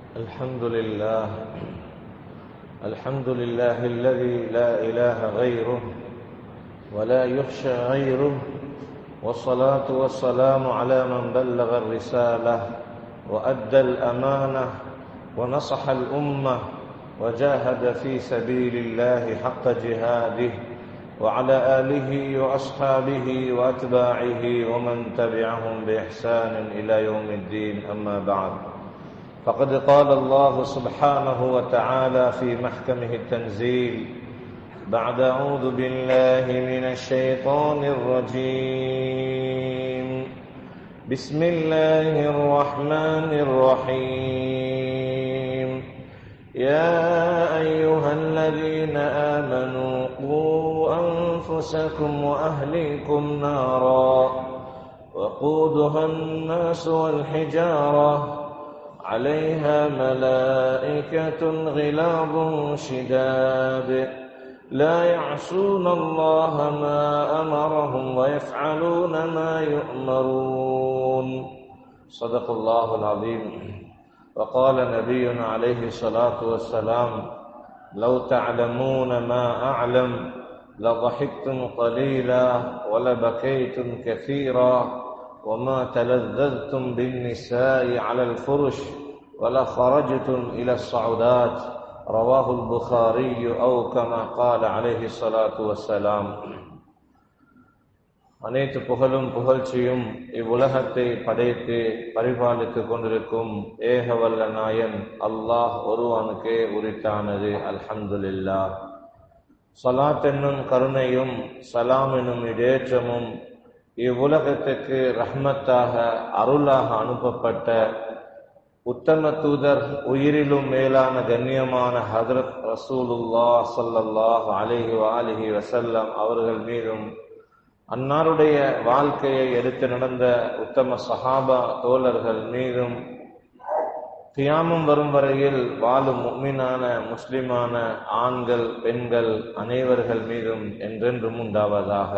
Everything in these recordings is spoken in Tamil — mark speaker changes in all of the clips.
Speaker 1: الحمد لله الحمد لله الذي لا إله غيره ولا يخشى غيره والصلاة والسلام على من بلغ الرسالة وأدى الأمانة ونصح الأمة وجاهد في سبيل الله حق جهاده وعلى آله وأصحابه وأتباعه ومن تبعهم بإحسان إلى يوم الدين أما بعد فقد قال الله سبحانه وتعالى في محكمه التنزيل بعد أعوذ بالله من الشيطان الرجيم بسم الله الرحمن الرحيم يا أيها الذين آمنوا قوا أنفسكم وأهليكم نارا وقودها الناس والحجارة عليها ملائكة غلاظ شداد لا يعصون الله ما أمرهم ويفعلون ما يؤمرون صدق الله العظيم وقال نبينا عليه الصلاة والسلام لو تعلمون ما أعلم لضحكتم قليلا ولبكيتم كثيرا وما تلذذتم بالنساء على الفرش ولخرجتم إلى الصعودات رواه البخاري أو كما قال عليه الصلاة والسلام அனைத்து புகழும் புகழ்ச்சியும் இவ்வுலகத்தை படைத்து பரிபாலித்துக் கொண்டிருக்கும் ஏகவல்ல நாயன் அல்லாஹ் ஒருவனுக்கே உரித்தானது அல்ஹம்துலில்லா சலாத் என்னும் கருணையும் சலாம் என்னும் இடேற்றமும் இவ்வுலகத்துக்கு ரஹ்மத்தாக அருளாக அனுப்பப்பட்ட உத்தம தூதர் உயிரிலும் மேலான கண்ணியமான ஹதரத் ரசூலுல்லா சல்லல்லாஹ் அலிஹி அலிஹி வசல்லம் அவர்கள் மீதும் அன்னாருடைய வாழ்க்கையை எடுத்து நடந்த உத்தம சஹாபா தோழர்கள் மீதும் கியாமம் வரும் வரையில் வாழும் முக்மினான முஸ்லிமான ஆண்கள் பெண்கள் அனைவர்கள் மீதும் என்றென்றும் உண்டாவதாக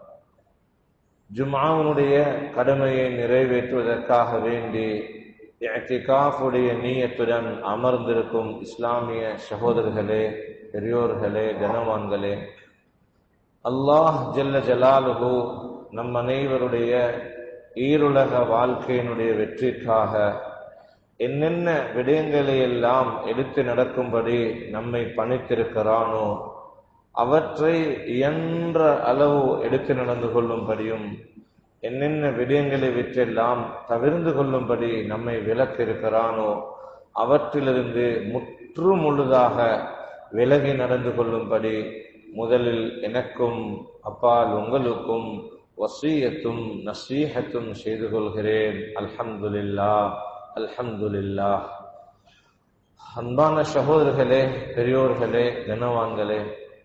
Speaker 1: ஜுமாவுடைய கடமையை நிறைவேற்றுவதற்காக வேண்டி இத்திகாஃபுடைய நீயத்துடன் அமர்ந்திருக்கும் இஸ்லாமிய சகோதரர்களே பெரியோர்களே கனவான்களே அல்லாஹ் ஜல்ல ஜலாலுகு நம் அனைவருடைய ஈருலக வாழ்க்கையினுடைய வெற்றிக்காக என்னென்ன விடயங்களை எல்லாம் எடுத்து நடக்கும்படி நம்மை பணித்திருக்கிறானோ அவற்றை இயன்ற அளவு எடுத்து நடந்து கொள்ளும்படியும் என்னென்ன விடயங்களை விற்றெல்லாம் தவிர்ந்து கொள்ளும்படி நம்மை விலக்கு இருக்கிறானோ அவற்றிலிருந்து முற்று முழுதாக விலகி நடந்து கொள்ளும்படி முதலில் எனக்கும் அப்பால் உங்களுக்கும் வசீயத்தும் நசீகத்தும் செய்து கொள்கிறேன் அல்ஹம்துலில்லா அல்ஹம்துலில்லா அன்பான சகோதரர்களே பெரியோர்களே கனவான்களே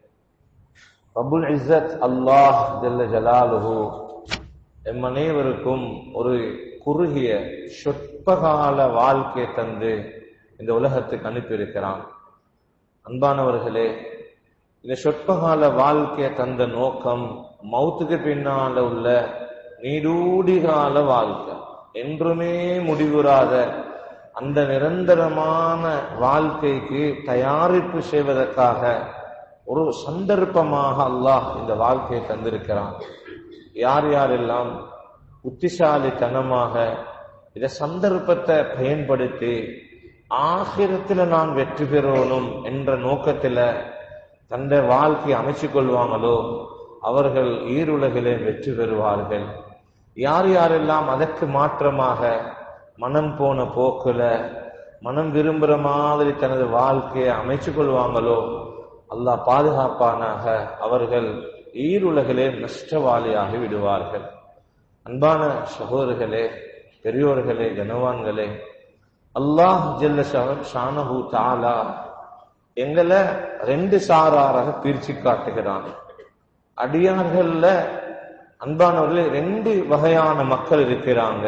Speaker 1: அபுல் இஸ்ஸத் அல்லாஹ் ஜல்ல ஜலாலுஹு எம் அனைவருக்கும் ஒரு குறுகிய சொற்பகால வாழ்க்கை தந்து இந்த உலகத்துக்கு அனுப்பியிருக்கிறான் அன்பானவர்களே இந்த சொற்பகால வாழ்க்கையை தந்த நோக்கம் மௌத்துக்கு பின்னால உள்ள நீடூடிகால வாழ்க்கை என்றுமே முடிவுறாத அந்த நிரந்தரமான வாழ்க்கைக்கு தயாரிப்பு செய்வதற்காக ஒரு சந்தர்ப்பமாக அல்லாஹ் இந்த வாழ்க்கையை தந்திருக்கிறான் யார் யாரெல்லாம் புத்திசாலித்தனமாக இத சந்தர்ப்பத்தை பயன்படுத்தி ஆகிரத்துல நான் வெற்றி பெறணும் என்ற நோக்கத்துல தந்த வாழ்க்கையை அமைச்சு கொள்வாங்களோ அவர்கள் ஈருலகிலே வெற்றி பெறுவார்கள் யார் யாரெல்லாம் அதற்கு மாற்றமாக மனம் போன போக்குல மனம் விரும்புற மாதிரி தனது வாழ்க்கையை அமைச்சு கொள்வாங்களோ அல்லாஹ் பாதுகாப்பானாக அவர்கள் ஈருலகிலே நஷ்டவாளியாகி விடுவார்கள் அன்பான சகோதரர்களே பெரியோர்களே கனவான்களே அல்லாஹ் ஜல்ல ஷானஹு தாலா எங்களை ரெண்டு சாராராக பிரிச்சு காட்டுகிறான் அடியார்கள்ல அன்பானவர்களே ரெண்டு வகையான மக்கள் இருக்கிறாங்க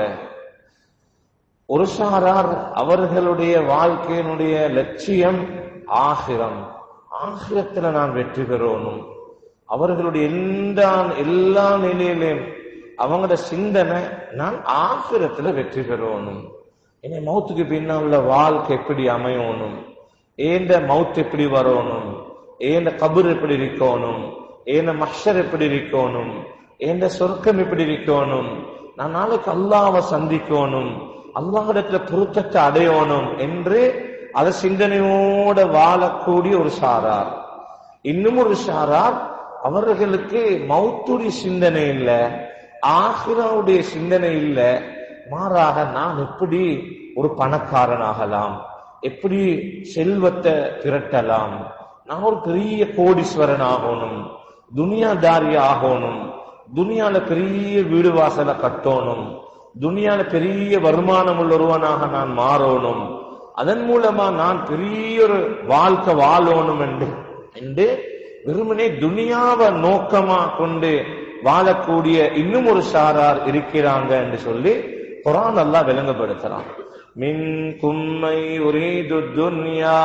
Speaker 1: ஒரு சாரார் அவர்களுடைய வாழ்க்கையினுடைய லட்சியம் ஆகிரம் ஆகிரத்துல நான் வெற்றி பெறணும் அவர்களுடைய எல்லா எல்லா நிலையிலும் அவங்களோட சிந்தனை நான் ஆகிரத்துல வெற்றி பெறணும் என்னை மௌத்துக்கு பின்னால வாழ்க்கை எப்படி அமையணும் ஏந்த மவுத் எப்படி வரணும் ஏந்த கபர் எப்படி இருக்கணும் ஏந்த மஷர் எப்படி இருக்கணும் ஏந்த சொர்க்கம் எப்படி இருக்கணும் நான் நாளைக்கு அல்லாவை சந்திக்கணும் அல்லாஹிடத்துல பொருத்தத்தை அடையணும் என்று அதை சிந்தனையோட வாழக்கூடிய ஒரு சாரார் இன்னும் ஒரு சாரார் அவர்களுக்கு மௌத்துடைய சிந்தனை இல்ல ஆஹிராவுடைய சிந்தனை இல்ல மாறாக நான் எப்படி ஒரு பணக்காரனாகலாம் எப்படி செல்வத்தை திரட்டலாம் நான் ஒரு பெரிய கோடீஸ்வரன் ஆகணும் துனியாதாரி ஆகணும் துனியால பெரிய வீடு வாசலை கட்டணும் துனியால பெரிய வருமானம் உள்ளொருவனாக நான் மாறணும் அதன் மூலமா நான் பெரிய ஒரு வாழ்க்கை வாழணும் என்று என்று வெறுமனே துனியாவை நோக்கமா கொண்டு வாழக்கூடிய இன்னும் ஒரு சாரார் இருக்கிறாங்க என்று சொல்லி குரான் அல்லாஹ் விளங்கப்படுத்துறான் منكم من يريد الدنيا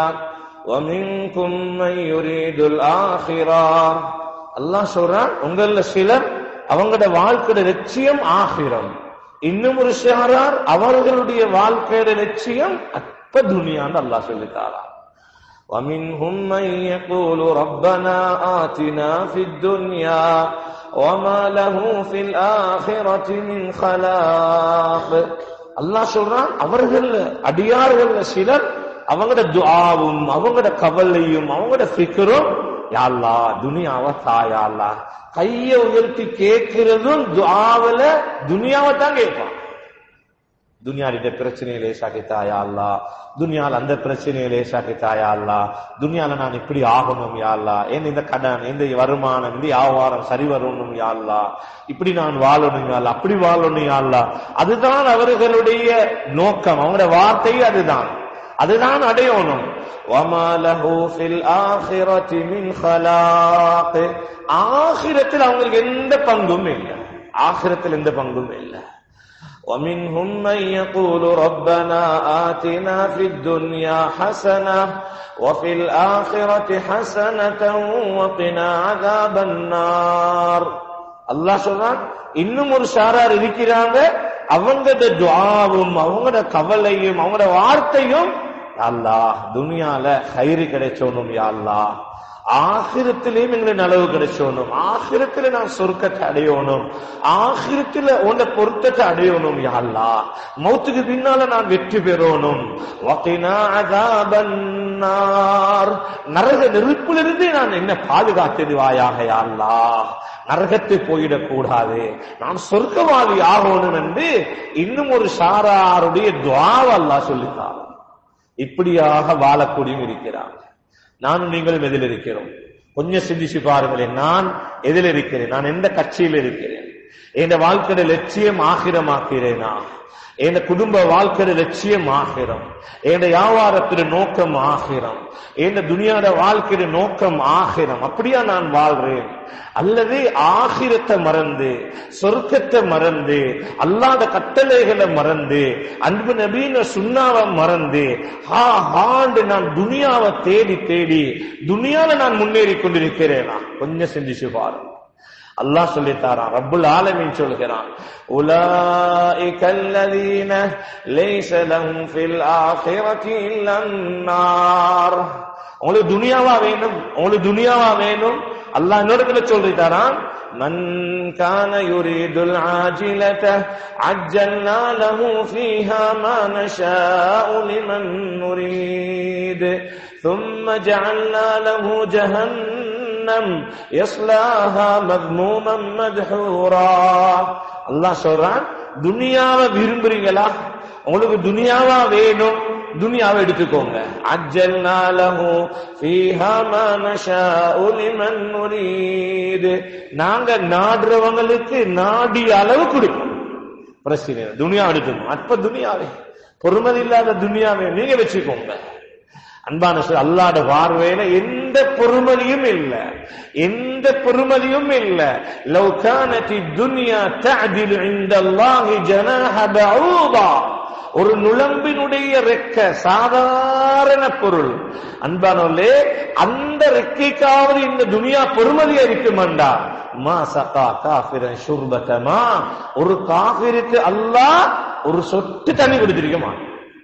Speaker 1: ومنكم من يريد الآخرة அல்லாஹ் சொல்றான் உங்கள சிலர் அவங்களோட வாழ்க்கையோட லட்சியம் ஆகிரம் இன்னும் ஒரு சாரார் அவர்களுடைய வாழ்க்கையோட லட்சியம் அற்ப துனியான்னு அல்லாஹ் சொல்லித்தாரா ومنهم من يقول ربنا آتنا في الدنيا وما له في الآخرة من خلاق அல்லாஹ் சொல்றான் அவர்கள் அடியார்கள் சிலர் அவங்களோட துஆவும் அவங்களோட கவலையும் அவங்களோட ஃபிக்கரும் யாழ்லா துனியாவை தாயாலா கைய உயர்த்தி கேட்கிறதும் துஆவில துனியாவை தான் கேட்பான் துனியாலிட்ட பிரச்சனையை லேசாக்கி தாயா அல்லா துனியால அந்த பிரச்சனையை லேசாக்கி தாயா அல்லா துனியால நான் இப்படி ஆகணும் யாழ்லா ஏன் இந்த கடன் இந்த வருமானம் இந்த வியாபாரம் சரி வரணும் யாழ்லா இப்படி நான் வாழணும் யாழ்லா அப்படி வாழணும் யாழ்லா அதுதான் அவர்களுடைய நோக்கம் அவங்களுடைய வார்த்தை அதுதான் அதுதான் அடையணும் وَمَا لَهُ فِي الْآخِرَةِ مِنْ خَلَاقٍ ஆகிரத்தில் அவங்களுக்கு எந்த பங்கும் இல்லை ஆகிரத்தில் எந்த பங்கும் இல்லை ومنهم من يقول ربنا آتنا في الدنيا حسنة وفي الآخرة حسنة وقنا عذاب النار அல்லாஹ் சொல்றான் இன்னும் ஒரு சாரார் இருக்கிறாங்க அவங்களோட துஆவும் அவங்களோட கவலையும் அவங்களோட வார்த்தையும் அல்லாஹ் துனியால கயிறு கிடைச்சோனும் யா அல்லாஹ் ஆகிரத்திலேயும் எங்களுக்கு நலவு கிடைச்சோனும் ஆகிரத்துல நான் சொர்க்கத்தை அடையணும் ஆகிரத்துல உன்னை பொருத்தத்தை அடையணும் யாழ்லா மௌத்துக்கு பின்னால நான் வெற்றி பெறணும் வகைனா அதாபன்னார் நரக நெருப்பிலிருந்து நான் என்ன பாதுகாத்திடுவாயாக யாழ்லா நரகத்தை போயிடக் கூடாது நான் சொர்க்கவாதி ஆகணும் என்று இன்னும் ஒரு சாராருடைய துவாவ அல்லாஹ் சொல்லித்தார் இப்படியாக வாழக்கூடியும் இருக்கிறார் நானும் நீங்களும் எதில் இருக்கிறோம் கொஞ்சம் சிந்திச்சு பாருங்களேன் நான் எதில் இருக்கிறேன் நான் எந்த கட்சியில் இருக்கிறேன் என் வாழ்க்கையோட லட்சியம் ஆகிரமாக்கிறேனா என் குடும்ப வாழ்க்கையோட லட்சியம் ஆகிரம் என் வியாபாரத்தின் நோக்கம் ஆகிரம் என் துனியாட வாழ்க்கையோட நோக்கம் ஆகிரம் அப்படியா நான் வாழ்றேன் அல்லது ஆகிரத்தை மறந்து சொர்க்கத்தை மறந்து அல்லாத கட்டளைகளை மறந்து அன்பு நபீன சுண்ணாவை மறந்து ஹா ஹாண்டு நான் துனியாவை தேடி தேடி துனியால நான் முன்னேறி கொண்டிருக்கிறேனா கொஞ்சம் சிந்திச்சு பாருங்க அல்லாஹ் சொல்லித்தாரான் ரப்புல் ஆலமீன் சொல்கிறான் உலாயிக அல்லதீன லைஸ லஹும் ஃபில் ஆখিরাতি இல்லன்னார் உங்களுக்கு துனியாவா வேணும் உங்களுக்கு துனியாவா வேணும் அல்லாஹ் இன்னொரு இடத்துல சொல்லிட்டாரான் மன் கான யுரீதுல் ஆஜிலத அஜ்ஜல்னா லஹு ஃபீஹா மா நஷாஉ லிமன் நுரீத் ثم جعلنا له جهنم يصلاها مذموما مدحورا அல்லாஹ் சொல்றான் துனியாவை விரும்புறீங்களா உங்களுக்கு துனியாவா வேணும் துனியாவை எடுத்துக்கோங்க அஜல்னா லஹு ஃபீஹா மா நஷாஉ லிமன் நுரீத் நாங்க நாடுறவங்களுக்கு நாடிய அளவு கொடுப்போம் பிரச்சனை இல்லை. துனியா எடுத்துக்கணும் அற்ப துனியாவே பொறுமதி இல்லாத துனியாவே நீங்க வச்சுக்கோங்க அன்பான சொல் அல்லாட பார்வையில எந்த பொறுமதியும் இல்ல எந்த பொறுமதியும் இல்ல லவ் கானதி துன்யா தஅதிலு இன்தல்லாஹி ஜனாஹ பஊதா ஒரு நுளம்பினுடைய ரெக்க சாதாரண பொருள் அன்பானோலே அந்த ரெக்கைக்காவது இந்த துனியா பொறுமதியா இருக்குமாண்டா மா சகா காஃபிரன் ஷுர்பதமா ஒரு காஃபிருக்கு அல்லாஹ் ஒரு சொட்டு தண்ணி கொடுத்திருக்க மாட்டான்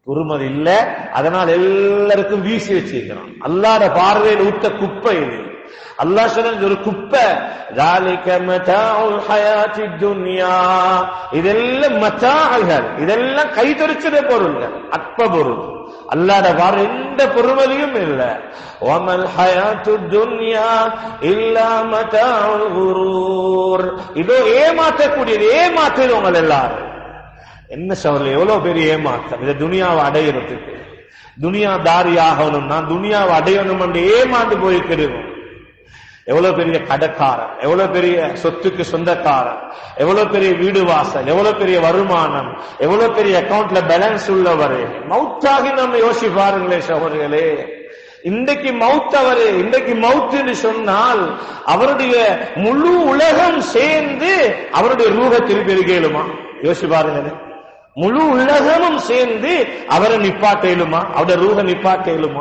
Speaker 1: பொறுமதி இல்ல அதனால் எல்லாருக்கும் வீசி வச்சிருக்கிறான் அல்லாத பார்வையில் ஊத்த குப்பை இது அல்லாஹ் சொன்ன இது ஒரு குப்பை ذَلِكَ مَتَاعُ الْحَيَاةِ الدُّنْيَا இதெல்லாம் மத்தாகள் இதெல்லாம் கைதொறிச்சத பொருள்கள் அற்ப பொருள் அல்லாத பார்வை எந்த பொறுமதியும் இல்ல وَمَا الْحَيَاةُ الدُّنْيَا إِلَّا مَتَاعُ الْغُرُورِ இதோ ஏமாற்றக்கூடியது ஏமாற்றுது உங்கள் எல்லாரும் என்ன சவரில் எவ்வளவு பெரிய ஏமாற்றம் இந்த துனியாவை அடையிறதுக்கு துனியா தாரி ஆகணும் நான் துனியாவை அடையணும் என்று ஏமாந்து போயிருக்கிறோம் எவ்வளவு பெரிய கடைக்காரன் எவ்வளவு பெரிய சொத்துக்கு சொந்தக்காரன் எவ்வளவு பெரிய வீடு வாசல் எவ்வளவு பெரிய வருமானம் எவ்வளவு பெரிய அக்கவுண்ட்ல பேலன்ஸ் உள்ளவர் மவுத்தாகி நம்ம யோசி பாருங்களே சகோதரர்களே இன்றைக்கு மவுத் அவரு இன்றைக்கு மவுத்துன்னு சொன்னால் அவருடைய முழு உலகம் சேர்ந்து அவருடைய ரூக திருப்பி இருக்கலுமா யோசி பாருங்களே முழு உலகமும் சேர்ந்து அவரை நிப்பாட்டேலுமா அவருடைய ரூக நிப்பாட்டேலுமா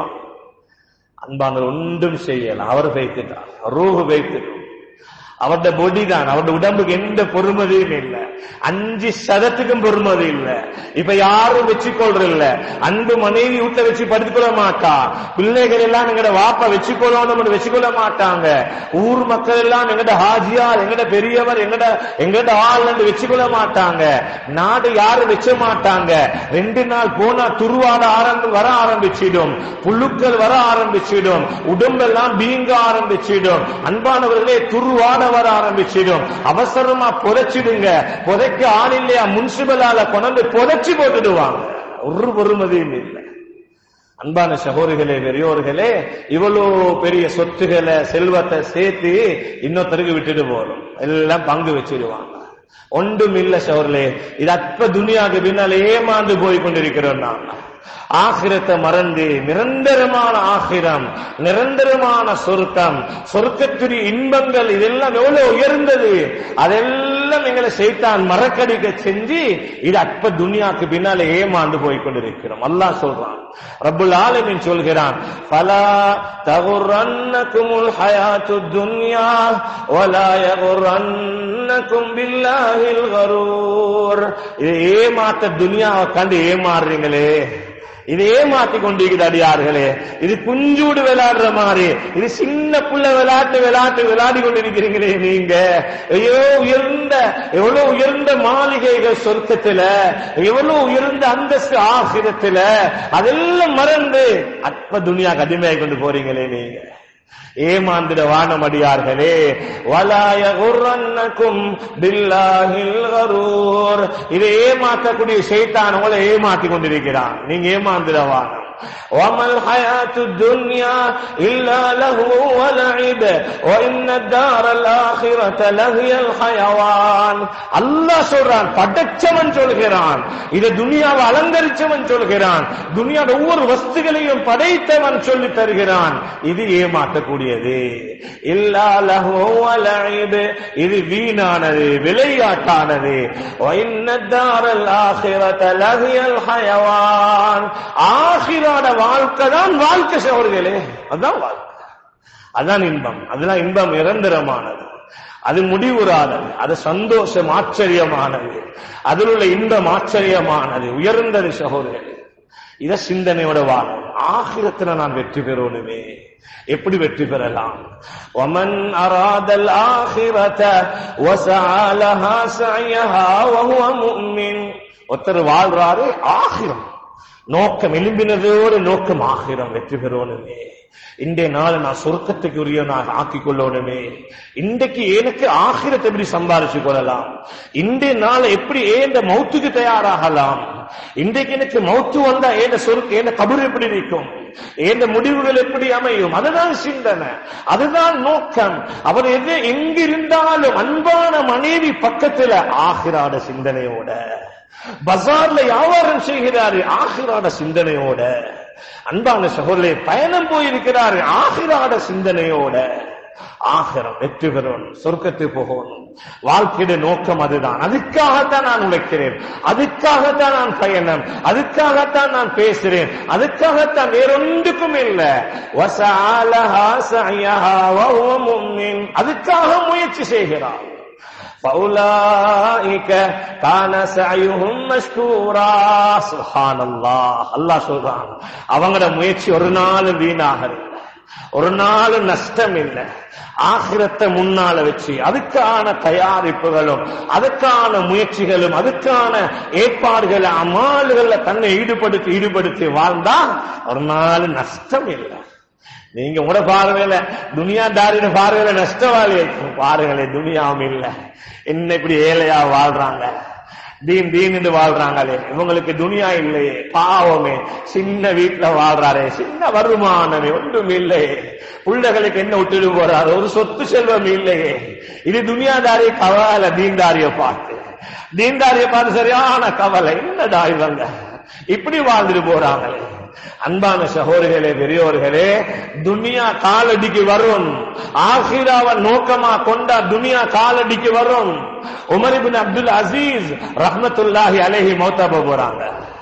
Speaker 1: அன்பான ஒன்றும் செய்யல அவர் வைத்துட்டார் ரூஹு வைத்துட்டோம் அவருடைய பொடி தான் அவருடைய உடம்புக்கு எந்த பொறுமதியும் இல்லை அஞ்சு சதத்துக்கும் பொறுமதி இல்ல இப்ப யாரும் வச்சுக்கொள்ற இல்ல அன்பு மனைவி வீட்டுல வச்சு படுத்துக்கொள்ள மாட்டா பிள்ளைகள் எல்லாம் எங்கட வாப்ப வச்சுக்கொள்ளணும் வச்சுக்கொள்ள மாட்டாங்க ஊர் மக்கள் எல்லாம் எங்கட ஹாஜியார் எங்கட பெரியவர் எங்கட எங்கட ஆள் என்று வச்சுக்கொள்ள மாட்டாங்க நாடு யாரும் வச்ச மாட்டாங்க ரெண்டு நாள் போனா துருவாட ஆரம்பி வர ஆரம்பிச்சிடும் புழுக்கள் வர ஆரம்பிச்சிடும் உடம்பெல்லாம் பீங்க ஆரம்பிச்சிடும் அன்பானவர்களே துருவாட வர ஆரம்பிச்சிடும் அவசரமா புதைச்சிடுங்க புதைக்க ஆள் இல்லையா முன்சிபலால கொண்டு புதைச்சி போட்டுடுவாங்க ஒரு பொறுமதியும் இல்லை அன்பான சகோதரிகளே பெரியோர்களே இவ்வளோ பெரிய சொத்துக்களை செல்வத்தை சேர்த்து இன்னொருத்தருக்கு விட்டுட்டு போறோம் எல்லாம் பங்கு வச்சிடுவாங்க ஒன்றும் இல்ல சோர்லே இது அற்ப துனியாவுக்கு பின்னால் ஏமாந்து போய் கொண்டிருக்கிறோம் நான் ஆகிரத்தை மறந்து நிரந்தரமான ஆகிரம் நிரந்தரமான சொர்க்கம் சொர்க்கத்துடைய இன்பங்கள் இதெல்லாம் எவ்வளவு உயர்ந்தது அதெல்லாம் எங்களை செய்தான் மறக்கடிக்க செஞ்சு இது அற்ப துனியாக்கு பின்னால ஏமாந்து போய் கொண்டிருக்கிறோம் அல்லாஹ் சொல்றான் ரப்புல் ஆலமின் சொல்கிறான் ஃபலா தகுரன்னகுமுல் ஹயாத்து துன்யா வலா யகுரன்னகும் பில்லாஹில் கரூர் இது ஏமாத்த துனியாவை கண்டு ஏமாறுறீங்களே இது ஏமாத்தி கொண்டிருக்குது அடியார்களே இது குஞ்சூடு விளையாடுற மாதிரி இது சின்ன புள்ள விளையாட்டு விளையாட்டு விளையாடி கொண்டிருக்கிறீங்களே நீங்க ஐயோ உயர்ந்த எவ்வளவு உயர்ந்த மாளிகைகள் சொர்க்கத்துல எவ்வளவு உயர்ந்த அந்தஸ்து ஆசிரத்துல அதெல்லாம் மறந்து அற்ப துனியா கடுமையாகி கொண்டு போறீங்களே நீங்க ஏமாந்திட வானமடியார்களே வலாய குர்ரன்னக்கும் பில்லாஹில் கரூர் இதை ஏமாற்றக்கூடிய சைத்தான் உங்களை ஏமாத்தி கொண்டிருக்கிறான் நீங்க ஏமாந்திட வானம் وما الحياة الدنيا إلا لهو ولعب وإن الدار الآخرة لهي الحيوان அல்லாஹ் சொல்றான் படைச்சவன் சொல்கிறான் இதை துனியாவை அலங்கரிச்சவன் சொல்கிறான் துனியாவோட ஒவ்வொரு வஸ்துகளையும் படைத்தவன் சொல்லி தருகிறான் இது ஏமாற்றக்கூடியது இல்லா லஹு வலஇப் இது வீணானது விளையாட்டானது وإن الدار الآخرة لهي الحيوان ஆகிர ஆகிராட வாழ்க்கை தான் வாழ்க்கை சோர்களே அதுதான் வாழ்க்கை அதான் இன்பம் அதுதான் இன்பம் நிரந்தரமானது அது முடிவுறாதது அது சந்தோஷம் ஆச்சரியமானது அதில் உள்ள இன்பம் ஆச்சரியமானது உயர்ந்தது சகோதரர்களே இத சிந்தனையோட வாழும் ஆகிரத்துல நான் வெற்றி பெறணுமே எப்படி வெற்றி பெறலாம் ومن أراد الآخرة وسعى لها سعيها وهو مؤمن ஒருத்தர் வாழ்றாரு ஆகிரம் நோக்கம் எலும்பினதோடு நோக்கம் ஆகிரம் வெற்றி பெறணுமே இன்றைய நாள் நான் சொர்க்கத்துக்கு உரிய நான் ஆக்கிக் கொள்ளணுமே இன்றைக்கு எனக்கு ஆகிரத்தை எப்படி சம்பாரிச்சு கொள்ளலாம் இன்றைய நாள் எப்படி ஏந்த மௌத்துக்கு தயாராகலாம் இன்றைக்கு எனக்கு மௌத்து வந்தா ஏந்த சொர்க்க ஏந்த கபர் எப்படி இருக்கும் ஏந்த முடிவுகள் எப்படி அமையும் அதுதான் சிந்தனை அதுதான் நோக்கம் அவர் எது எங்கிருந்தாலும் அன்பான மனைவி பக்கத்துல ஆகிறாட சிந்தனையோட பஜார்ல வியாபாரம் செய்கிறாரு ஆகிராட சிந்தனையோட அன்பான சகோதரே பயணம் போயிருக்கிறாரு ஆகிராட சிந்தனையோட ஆகிரம் வெற்றி பெறணும் சொர்க்கத்துக்கு போகணும் வாழ்க்கைയുടെ நோக்கம் அதுதான் அதுக்காகத்தான் நான் உழைக்கிறேன் அதுக்காகத்தான் நான் பயணம் அதுக்காகத்தான் நான் பேசுறேன் அதுக்காகத்தான் வேறொன்றுக்கும் இல்லை அதுக்காக முயற்சி செய்கிறார் فَأُولَٰئِكَ كَانَ سَعْيُهُمْ مَشْكُورًا سبحان அல்லாஹ் அல்லாஹ் சொல்றான் அவங்களோட முயற்சி ஒரு நாள் வீணாகல ஒரு நாள் நஷ்டம் இல்லை ஆகிரத்தை முன்னால வச்சு அதுக்கான தயாரிப்புகளும் அதுக்கான முயற்சிகளும் அதுக்கான ஏற்பாடுகள் அமால்கள தன்னை ஈடுபடுத்தி ஈடுபடுத்தி வாழ்ந்தா ஒரு நாள் நஷ்டம் இல்லை நீங்க உங்களோட பார்வையில துனியாதாரின பார்வையில நஷ்டவாளி பாருங்களேன் துனியாவும் இல்ல என்ன இப்படி ஏழையா வாழ்றாங்க தீன் தீன் வாழ்றாங்களே இவங்களுக்கு துனியா இல்லையே பாவமே சின்ன வீட்டுல வாழ்றாரே சின்ன வருமானமே ஒன்றும் இல்லையே பிள்ளைகளுக்கு என்ன விட்டுட்டு போறாரு ஒரு சொத்து செல்வம் இல்லையே இது துனியாதாரிய கவலை தீன்தாரிய பார்த்து தீன்தாரிய பார்த்து சரியான கவலை என்னடா இவங்க இப்படி வாழ்ந்துட்டு போறாங்களே அன்பான சகோதரிகளே பெரியோர்களே துனியா காலடிக்கு வரும் ஆஹிராவை நோக்கமா கொண்டா துனியா காலடிக்கு வரும் உமர் இப்னு அப்துல் அசீஸ் ரஹ்மத்துல்லாஹி அலைஹி மௌத்தாப போறாங்க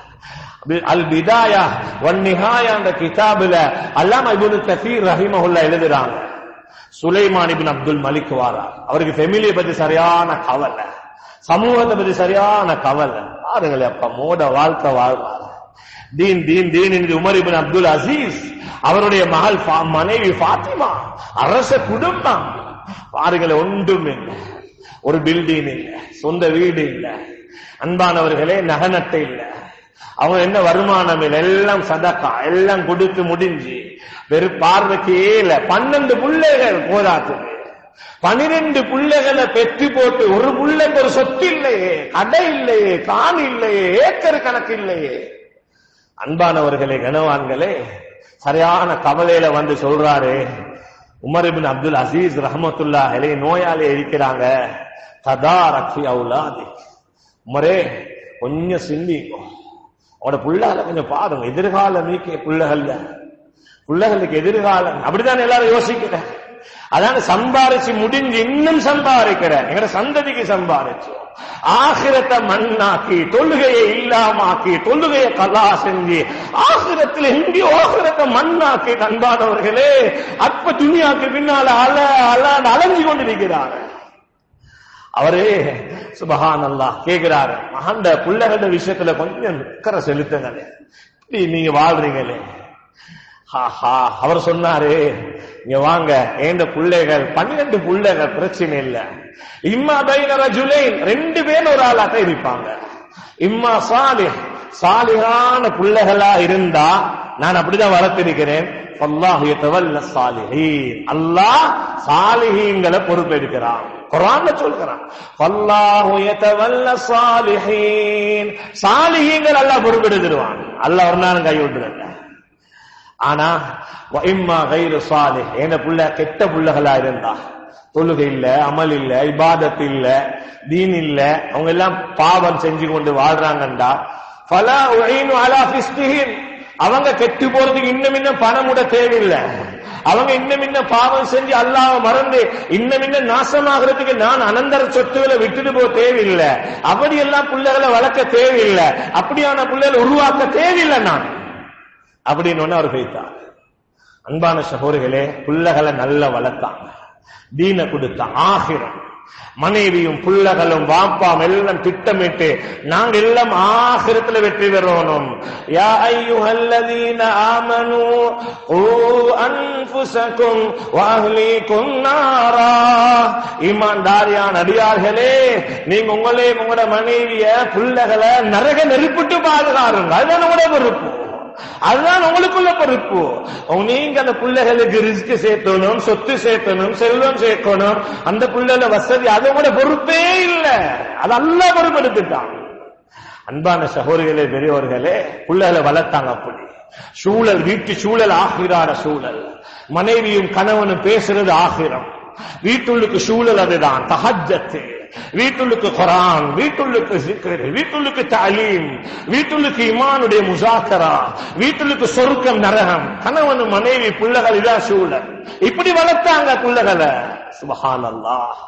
Speaker 1: அல் பிதாயா வன் நிஹாயா அந்த கிதாபுல அல்லாம இப்னு கசீர் ரஹிமஹுல்லா எழுதுறாங்க சுலைமான் இப்னு அப்துல் மலிக் வாரா அவருக்கு ஃபெமிலியை பத்தி சரியான கவலை சமூகத்தை பத்தி சரியான கவலை பாருங்களேன் அப்ப மோட வாழ்க்கை வாழ்வார் தீன் தீன் தீன் என்று உமர் இபின் அப்துல் அசீஸ் அவருடைய மகள் ஃபா- மனைவி ஃபாத்திமா அரச குடும்பம் பாருங்களேன் ஒன்றும் இல்லை ஒரு பில்டிங் இல்லை சொந்த வீடு இல்லை அன்பானவர்களே நகனத்தை இல்லை அவங்க என்ன வருமானம் இல்லை எல்லாம் சதக்கா எல்லாம் கொடுத்து முடிஞ்சு வெறும் பார்வைக்கு இல்ல பன்னெண்டு பிள்ளைகள் போதாத்துக்கு பனிரெண்டு பிள்ளைகளை பெற்று போட்டு ஒரு பிள்ளைக்கு ஒரு சொத்து இல்லையே கடை இல்லையே காணி இல்லையே ஏக்கர் கணக்கு இல்லையே அன்பானவர்களே கனவான்களே சரியான கவலையில வந்து சொல்றாரு உமர் இபின் அப்துல் அசீஸ் ரஹமத்துல்லா அலை நோயாளி இருக்கிறாங்க ததா ரக்கி அவுலாதி உமரே கொஞ்சம் சிந்திக்கும் உங்களோட புள்ளகளை கொஞ்சம் பாருங்க எதிர்கால மீக்கிய புள்ளகள்ல புள்ளகளுக்கு எதிர்காலம் அப்படிதான் எல்லாரும் யோசிக்கிறேன் அதான் சம்பாரிச்சு முடிஞ்சு இன்னும் சம்பாதிக்கிறேன் எங்கட சந்ததிக்கு சம்பாரிச்சோம் ஆகிரத்தை மண்ணாக்கி தொழுகையை இல்லாமாக்கி தொழுகையை கலா செஞ்சு ஆகிரத்தில் எங்கேயோ ஆகிரத்தை மண்ணாக்கி அன்பானவர்களே அற்ப துணியாக்கு பின்னால அல அல அலைஞ்சு கொண்டிருக்கிறார்கள் அவரே சுபஹான் அல்லாஹ் கேக்குறாரு அந்த பிள்ளைகள விஷயத்துல கொஞ்சம் நிக்கற செலுத்துங்களே இப்படி நீங்க வாழ்றீங்களே ஹாஹா அவர் சொன்னாரு இங்க வாங்க ஏந்த பிள்ளைகள் பன்னிரண்டு பிள்ளைகள் பிரச்சனை இல்ல இம்மா பைன ரஜுலைன் ரெண்டு பேர் ஒரு ஆளாக இருப்பாங்க இம்மா சாலிஹ் சாலிஹான பிள்ளைகளா இருந்தா நான் அப்படிதான் வளர்த்திருக்கிறேன் அல்லாஹ் யதவல்ல சாலிஹீன் அல்லாஹ் சாலிஹீன்களை பொறுப்பெடுக்கிறான் குர்ஆன்ல சொல்கிறான் அல்லாஹ் யதவல்ல சாலிஹீன் சாலிஹீன்கள் அல்லாஹ் பொறுப்பெடுத்துடுவான் அல்லாஹ் ஒரு நாளும் கை விட்டுறல ஆனா வ இம்மா கைரு சாலிஹ் என்ன புள்ள கெட்ட புள்ளகளா இருந்தா தொழுகை இல்ல அமல் இல்ல இபாதத் இல்ல தீன் இல்ல அவங்க எல்லாம் பாவம் செஞ்சு கொண்டு வாழ்றாங்கண்டா ஃபலா உஈனு அலா ஃபிஸ்திஹின் அவங்க கெட்டு போறதுக்கு இன்னும் இன்னும் பணம் கூட தேவையில்லை அவங்க இன்னும் இன்னும் பாவம் செஞ்சு அல்லாஹ் மறந்து இன்னும் இன்னும் நாசமாகிறதுக்கு நான் அனந்தர சொத்துக்களை விட்டுட்டு போக தேவையில்லை அப்படி எல்லாம் பிள்ளைகளை வளர்க்க தேவையில்லை அப்படியான பிள்ளைகளை உருவாக்க தேவையில்லை நான் அப்படின்னு ஒண்ணு அவர் வைத்தார் அன்பான சகோதரிகளே பிள்ளைகளை நல்லா வளர்த்தாங்க தீன கொடுத்த ஆகிரம் மனைவியும் புள்ளகளும் வாப்பாம் எல்லாம் திட்டமிட்டு நாங்க எல்லாம் ஆகிரத்துல வெற்றி பெறணும் யா ஐயுஹல்லதீன ஆமனு ஊ அன்ஃபுஸக்கும் வஅஹ்லீக்கும் நாரா ஈமான்தாரியான அடியார்களே நீங்க உங்களே உங்களோட மனைவிய புள்ளகளை நரக நெருப்பிட்டு பாதுகாருங்க அதுதான் உங்களோட பொறுப்பு அதுதான் உங்களுக்குள்ள பொறுப்பு உங்க- நீங்க அந்த பிள்ளைகளுக்கு ரிஸ்க் சேர்த்தணும் சொத்து சேர்த்தணும் செல்வம் சேர்க்கணும் அந்த பிள்ளைல வசதி அதோட பொறுப்பே இல்ல அது அல்ல பொறுப்பெடுத்துட்டான் அன்பான சகோதரிகளே பெரியவர்களே பிள்ளைகளை வளர்த்தாங்க அப்படி சூழல் வீட்டு சூழல் ஆகிறார சூழல் மனைவியும் கணவனும் பேசுறது ஆகிரம் வீட்டுள்ளுக்கு சூழல் அதுதான் தஹஜத்து வீட்டுள்ளுக்கு குரான் வீட்டுள்ளுக்கு சிக்ர் வீட்டுள்ளுக்கு தாலீம் வீட்டுள்ளுக்கு இமானுடைய முசாக்கரா வீட்டுள்ளுக்கு சொருக்கம் நரகம் கணவன் மனைவி பிள்ளைகள் இதான் சூழல் இப்படி வளர்த்தாங்க பிள்ளைகளை சுபஹான் அல்லாஹ்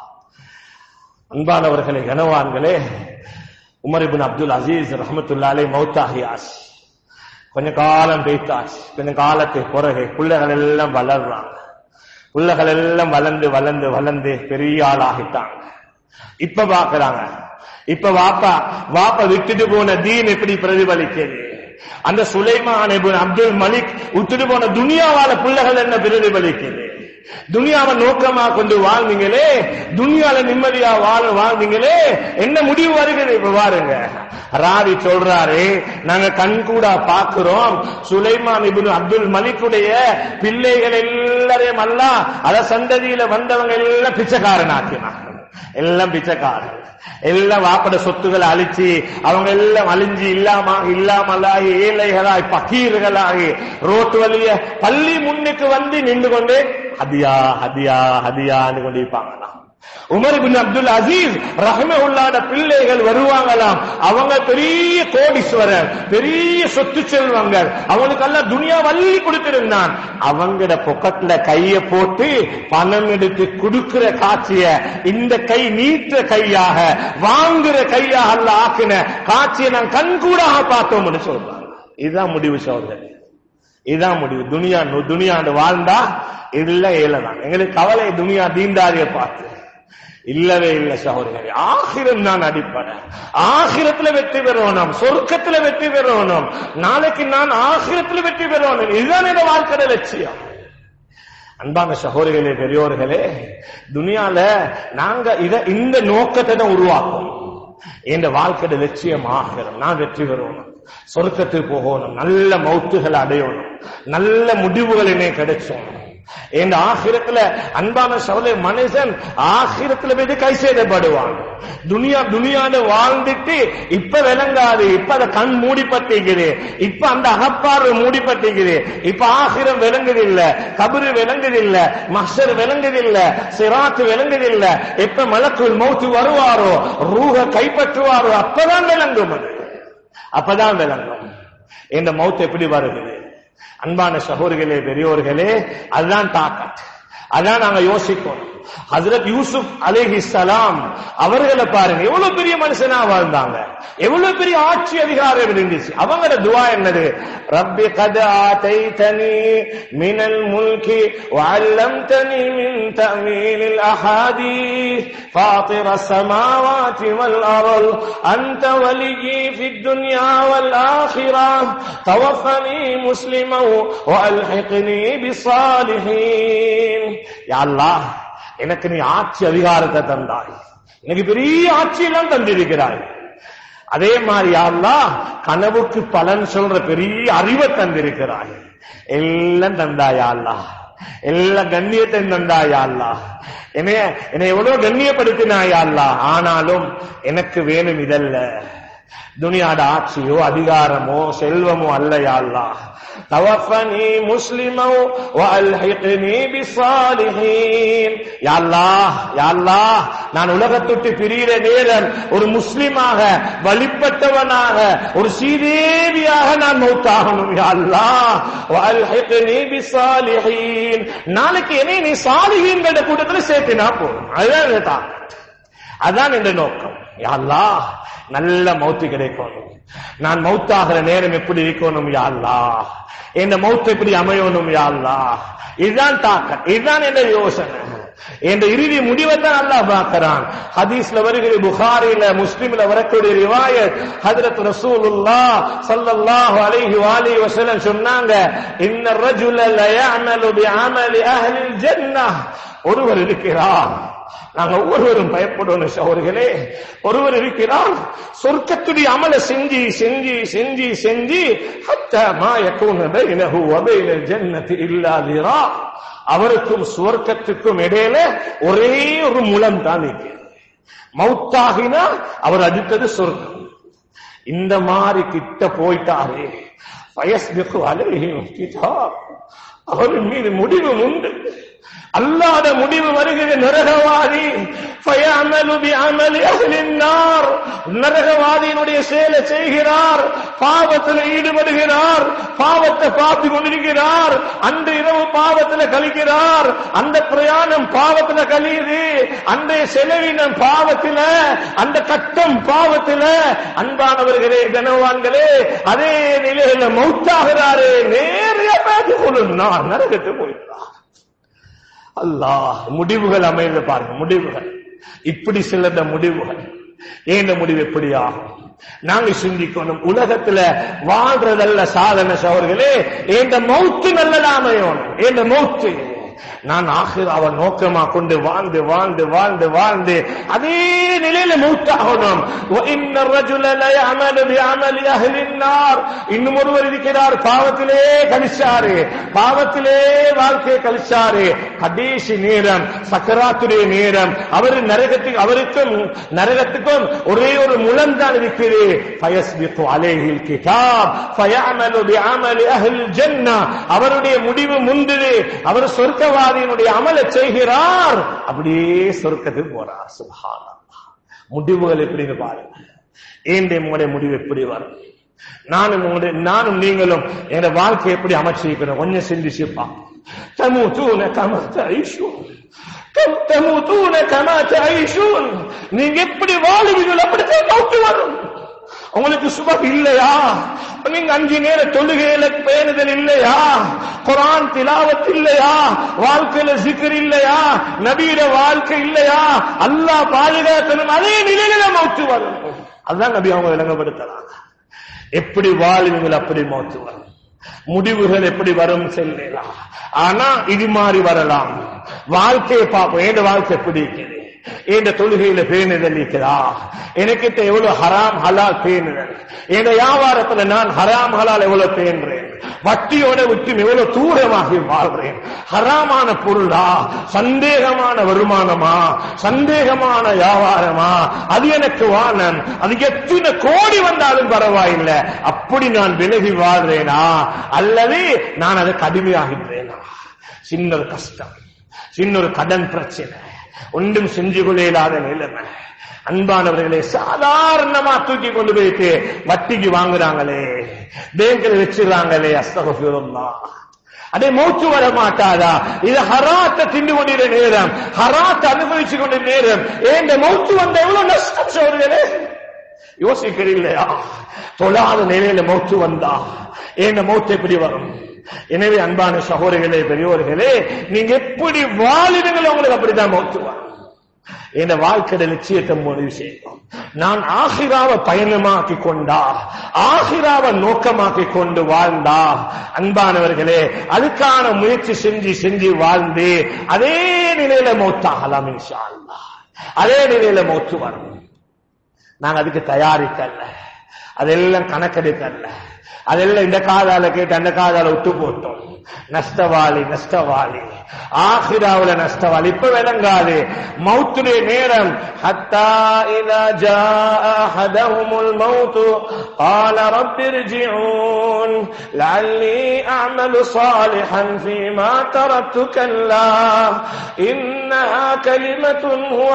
Speaker 1: அன்பானவர்களே கனவான்களே உமர் இபின் அப்துல் அசீஸ் ரஹமத்துல்லாலே மௌத்தாகியாஸ் கொஞ்ச காலம் பெய்த்தாச்சு கொஞ்ச காலத்துக்கு பிறகு பிள்ளைகள் எல்லாம் வளர்றாங்க பிள்ளைகள் எல்லாம் வளர்ந்து வளர்ந்து வளர்ந்து பெரிய ஆளாகிட்டாங்க இப்ப பாக்குறாங்க இப்ப வாப்பா வாப்பா விட்டுட்டு போன தீன் எப்படி பிரதிபலிக்கிறது அந்த சுலைமான் இப்னு அப்துல் மலிக் விட்டுட்டு போன துனியாவால பிள்ளைகள் என்ன பிரதிபலிக்கிறது துனியாவை நோக்கமா கொண்டு வாழ்ந்தீங்களே துனியால நிம்மதியா வாழ வாழ்ந்தீங்களே என்ன முடிவு வருகிறது இப்ப பாருங்க ராவி சொல்றாரு நாங்க கண்கூட பாக்குறோம் சுலைமான் இப்னு அப்துல் மலிக்குடைய பிள்ளைகள் எல்லாரையும் அல்ல அத சந்ததியில வந்தவங்க எல்லாம் பிச்சைக்காரனாக்கினாங்க எல்லாம் பிச்சைக்காரன் எல்லாம் வாப்பட சொத்துக்களை அழிச்சு அவங்க எல்லாம் அழிஞ்சு இல்லாம இல்லாமலாகி ஏழைகளாய் பக்கீர்களாகி ரோட்டு வழிய பள்ளி முன்னுக்கு வந்து நின்று கொண்டு ஹதியா ஹதியா ஹதியான்னு கொண்டு இருப்பாங்களாம் உமர் பின் அப்துல் அசீஸ் ரஹமவுல்லாட பிள்ளைகள் வருவாங்களாம் அவங்க பெரிய கோடீஸ்வரர் பெரிய சொத்து செல்வங்கள் அவங்களுக்கெல்லாம் துனியா வள்ளி கொடுத்திருந்தான் அவங்கட பொக்கெட்ல கைய போட்டு பணம் எடுத்து கொடுக்கிற காட்சிய இந்த கை நீட்ட கையாக வாங்குற கையாக அல்ல ஆக்கின காட்சியை நான் கண்கூடாக பார்த்தோம்னு சொல்றாங்க இதுதான் முடிவு சோதனை இதுதான் முடிவு துனியா துனியாண்டு வாழ்ந்தா இல்ல ஏலதான் எங்களுக்கு கவலை துனியா தீண்டாரிய பார்த்து இல்லவே இல்ல சகோதரர்களே ஆகிரம் நான் அடிப்படை ஆகிரத்துல வெற்றி பெறணும் சொர்க்கத்துல வெற்றி பெறணும் நாளைக்கு நான் ஆகிரத்துல வெற்றி பெறணும் இதுதான் என் வாழ்க்கை லட்சியம் அன்பான சகோதரிகளே பெரியோர்களே துனியால நாங்க இத இந்த நோக்கத்தை தான் உருவாக்கும் என் வாழ்க்கையோட லட்சியம் ஆகிறோம் நான் வெற்றி பெறணும் சொர்க்கத்துக்கு போகணும் நல்ல மௌத்துகளை அடையணும் நல்ல முடிவுகள் என்ன கிடைச்சோம் இந்த ஆகிரத்துல அன்பான சகோதர மனுஷன் ஆகிரத்துல போய் கை செய்தப்படுவான் துனியா துனியான்னு வாழ்ந்துட்டு இப்ப விளங்காது இப்ப அத கண் மூடிப்பட்டிக்குது இப்ப அந்த அகப்பார்வை மூடிப்பட்டிக்குது இப்ப ஆகிரம் விளங்குது இல்ல கபரு விளங்குது இல்ல மஷர் விளங்குது இல்ல சிராத்து விளங்குது இல்ல எப்ப மலக்குள் மௌத்து வருவாரோ ரூக கைப்பற்றுவாரோ அப்பதான் விளங்கும் அது அப்பதான் விளங்கும் இந்த மௌத் எப்படி வருகிறது அன்பான சகோதரிகளே பெரியோர்களே அதுதான் தாக்கத் அதான் நாங்க யோசிக்கணும் ஹசரத் யூசுப் அலேஹி சலாம் அவர்களை பாருங்க எவ்வளவு பெரிய மனுஷனா வாழ்ந்தாங்க எவ்வளவு பெரிய ஆட்சி அதிகாரம் இருந்துச்சு அவங்களோட துவா என்னது ரப்பி கத ஆதைதனி மினல் முல்கி وعلمتني من تأويل الأحاديث فاطر السماوات والأرض أنت ولي في الدنيا والآخرة توفني مسلما وألحقني بالصالحين يا الله எனக்கு நீ ஆட்சி அதிகாரத்தை தந்தாய் எனக்கு பெரிய ஆட்சியெல்லாம் தந்திருக்கிறாய் அதே மாதிரி யாரெல்லாம் கனவுக்கு பலன் சொல்ற பெரிய அறிவை தந்திருக்கிறாய் எல்லாம் தந்தாயா அல்லா எல்லா கண்ணியத்தை தந்தாயா அல்லா என்னைய என்னை எவ்வளவு கண்ணியப்படுத்தினாயா அல்லா ஆனாலும் எனக்கு வேணும் இதல்ல துனியாட ஆட்சியோ அதிகாரமோ செல்வமோ அல்லையா அல்லா توفني مسلما والحقني بالصالحين يا الله يا الله நான் உலகத்தொட்டு பிரிகிற நேரம் ஒரு முஸ்லிமாக வழிபட்டவனாக ஒரு சீதேவியாக நான் மௌத்தாகணும் யா அல்லாஹ் والحقني بالصالحين நாளைக்கு என்னை நீ சாலிஹீன்கள கூட்டத்துல சேர்த்தினா போதும் அதுதான் தான் அதான் இந்த நோக்கம் யா அல்லாஹ் நல்ல மௌத்து கிடைக்கணும் நான் மௌத்தாகிற நேரம் எப்படி இருக்கணும் யா அல்லாஹ் இந்த மௌத்து எப்படி அமையணும் யா அல்லாஹ் இதுதான் தாக்கம் இதுதான் என்ற யோசனை என்ற இறுதி முடிவை தான் அல்லாஹ் பார்க்கிறான் ஹதீஸ்ல வருகிற புகாரில முஸ்லிம்ல வரக்கூடிய ரிவாயத் ஹஜரத் ரசூலுல்லாஹ் ஸல்லல்லாஹு அலைஹி வஆலிஹி வஸல்லம் சொன்னாங்க இன்ன الرجل لا يعمل بعمل اهل الجنه ஒருவர் இருக்கிறார் நாங்க ஒருவரும் பயப்படணும் சகோதரிகளே ஒருவர் இருக்கிறார் சொர்க்கத்துடைய அமல செஞ்சு செஞ்சு செஞ்சு செஞ்சு ஹத்தா மா யகூன பைனஹு வ பைனல் ஜன்னதி இல்லா ذرا அவருக்கும் சுவர்க்கத்துக்கும் இடையில ஒரே ஒரு முலம் தான் இருக்கு மௌத்தாகினா அவர் அடுத்தது சொர்க்கம் இந்த மாதிரி கிட்ட போயிட்டாரே வயஸ்பிக்கு அலைஹிம் கிதாப் அவரின் மீது முடிவு உண்டு அல்லாத முடிவு வருகிற நரகவாதி ஃபயஅமலு பிஅமலி அஹ்லின் நார் நரகவாதியினுடைய செயலை செய்கிறார் பாவத்தில் ஈடுபடுகிறார் பாவத்தை பார்த்து கொண்டிருக்கிறார் அன்று இரவு பாவத்தில் கழிக்கிறார் அந்த பிரயாணம் பாவத்தில் கழியுது அன்றைய செலவினம் பாவத்தில் அந்த கட்டம் பாவத்தில் அன்பானவர்களே கனவான்களே அதே நிலையில மௌத்தாகிறாரே நேரையா பார்த்து கொள்ளும் நான் நரகத்தை போயிட்டார் அல்லாஹ் முடிவுகள் அமைந்து பாருங்க முடிவுகள் இப்படி சிலத முடிவுகள் ஏந்த முடிவு எப்படி ஆகும் நாங்க சிந்திக்கணும் உலகத்துல வாழ்றதல்ல சாதன சவர்களே ஏந்த மௌத்து நல்லதாமையோன் ஏந்த மௌத்து நான் ஆகிராவ நோக்கமா கொண்டு வாழ்ந்து வாழ்ந்து வாழ்ந்து வாழ்ந்து அதே நிலையில மூத்தாகணும் وَإِنَّ الرَّجُلَ لَيَعْمَلُ بِعَمَلِ أَهْلِ النَّارِ இன்னும் ஒருவர் இருக்கிறார் பாவத்திலே கழிச்சாரு பாவத்திலே வாழ்க்கையை கழிச்சாரு கடைசி நேரம் சக்கராத்துடைய நேரம் அவர் நரகத்துக்கு அவருக்கும் நரகத்துக்கும் ஒரே ஒரு முலம் தான் இருக்குது ஃபயஸ்பிகு அலைஹில் கிதாப் ஃபயஅமலு பிஅமலி அஹ்லில் ஜன்னah அவருடைய முடிவு முந்துது அவர் சொர்க்கவாதியினுடைய அமலை செய்கிறார் அப்படியே சொர்க்கத்துக்கு போறார் சுப்ஹானல்லாஹ் முடிவுகள் எப்படின்னு பாருங்க ஏன் உங்களுடைய முடிவு எப்படி வரும் நானும் உங்களுடைய நானும் நீங்களும் என் வாழ்க்கை எப்படி அமைச்சிருக்கிறோம் கொஞ்சம் சிந்திச்சுப்பா தமுதூன கமா தஈஷூன் கம் தமுதூன கமா தஈஷூன் நீங்க எப்படி வாழுவீர்கள் அப்படித்தான் மௌத்து வரும் உங்களுக்கு சுபம் இல்லையா நீங்க அஞ்சு நேர தொழுகையில பேணுதல் இல்லையா குரான் திலாவத் இல்லையா வாழ்க்கையில சிக்கர் இல்லையா நபீர வாழ்க்கை இல்லையா அல்லாஹ் பாதுகாக்கணும் அதே நிலையில மௌத்து வரும் அதுதான் நபி அவங்க விளங்கப்படுத்துறாங்க எப்படி வாழ்வீங்கள் அப்படி மௌத்து வரும் முடிவுகள் எப்படி வரும் செல்லலாம் ஆனா இது மாதிரி வரலாம் வாழ்க்கையை பார்ப்போம் என் வாழ்க்கை எப்படி இருக்குது என் தொழுகையில பேணுதல் இருக்குதா எனக்கிட்ட எவ்வளவு ஹராம் ஹலால் பேணுதல் என் வியாபாரத்துல நான் ஹராம் ஹலால் எவ்வளவு பேணுறேன் வட்டியோட விட்டு எவ்வளவு தூரமாகி வாழ்றேன் ஹராமான பொருளா சந்தேகமான வருமானமா சந்தேகமான வியாபாரமா அது எனக்கு வானம் அது எத்தனை கோடி வந்தாலும் பரவாயில்லை அப்படி நான் விலகி வாழ்றேனா அல்லது நான் அதுக்கு அடிமையாகின்றேனா சின்ன ஒரு கஷ்டம் சின்ன ஒரு கடன் பிரச்சனை ஒன்றும் செஞ்சு கொள்ள இயலாத நிலைமை அன்பானவர்களே சாதாரணமா தூக்கி கொண்டு போயிட்டு வட்டிக்கு வாங்குறாங்களே பேங்க்ல வச்சிடறாங்களே அஸ்தகஃபிருல்லா அதே மூச்சு வர மாட்டாதா இது ஹராத்த திண்டு கொண்டிருந்த நேரம் ஹராத்த அனுபவிச்சு கொண்ட நேரம் ஏன் மூச்சு வந்த எவ்வளவு நஷ்டம் சொல்றீங்களே யோசிக்கிறீங்களா தொழாத நிலையில மௌத்து வந்தா ஏன் மௌத்து எப்படி வரும் எனவே அன்பான சகோதரிகளே பெரியோர்களே நீங்க எப்படி வாழுவீங்களோ உங்களுக்கு அப்படிதான் மௌத்து வரும் என் வாழ்க்கையில லட்சியத்தை முடிவு செய்யும் நான் ஆகிராவை பயணமாக்கி கொண்டா ஆகிராவை நோக்கமாக்கி கொண்டு வாழ்ந்தா அன்பானவர்களே அதுக்கான முயற்சி செஞ்சு செஞ்சு வாழ்ந்து அதே நிலையில மௌத்தாகலாம் இன்ஷா அல்லாஹ் அதே நிலையில மௌத்து வரும் நாங்க அதுக்கு தயாரிக்கல அதெல்லாம் கணக்கெடுக்கல அதெல்லாம் இந்த காதால கேட்டு அந்த காதால விட்டு போட்டோம் நஷ்டவாளி நஷ்டவாளி ஆஹிராவுல நஷ்டவாளி இப்ப விளங்காது மௌத்துடைய நேரம் ஹத்தா இதா ஜாஅ அஹதஹுமுல் மௌத் قال رب ارجعون لعلي اعمل صالحا فيما تركت كلا انها كلمه هو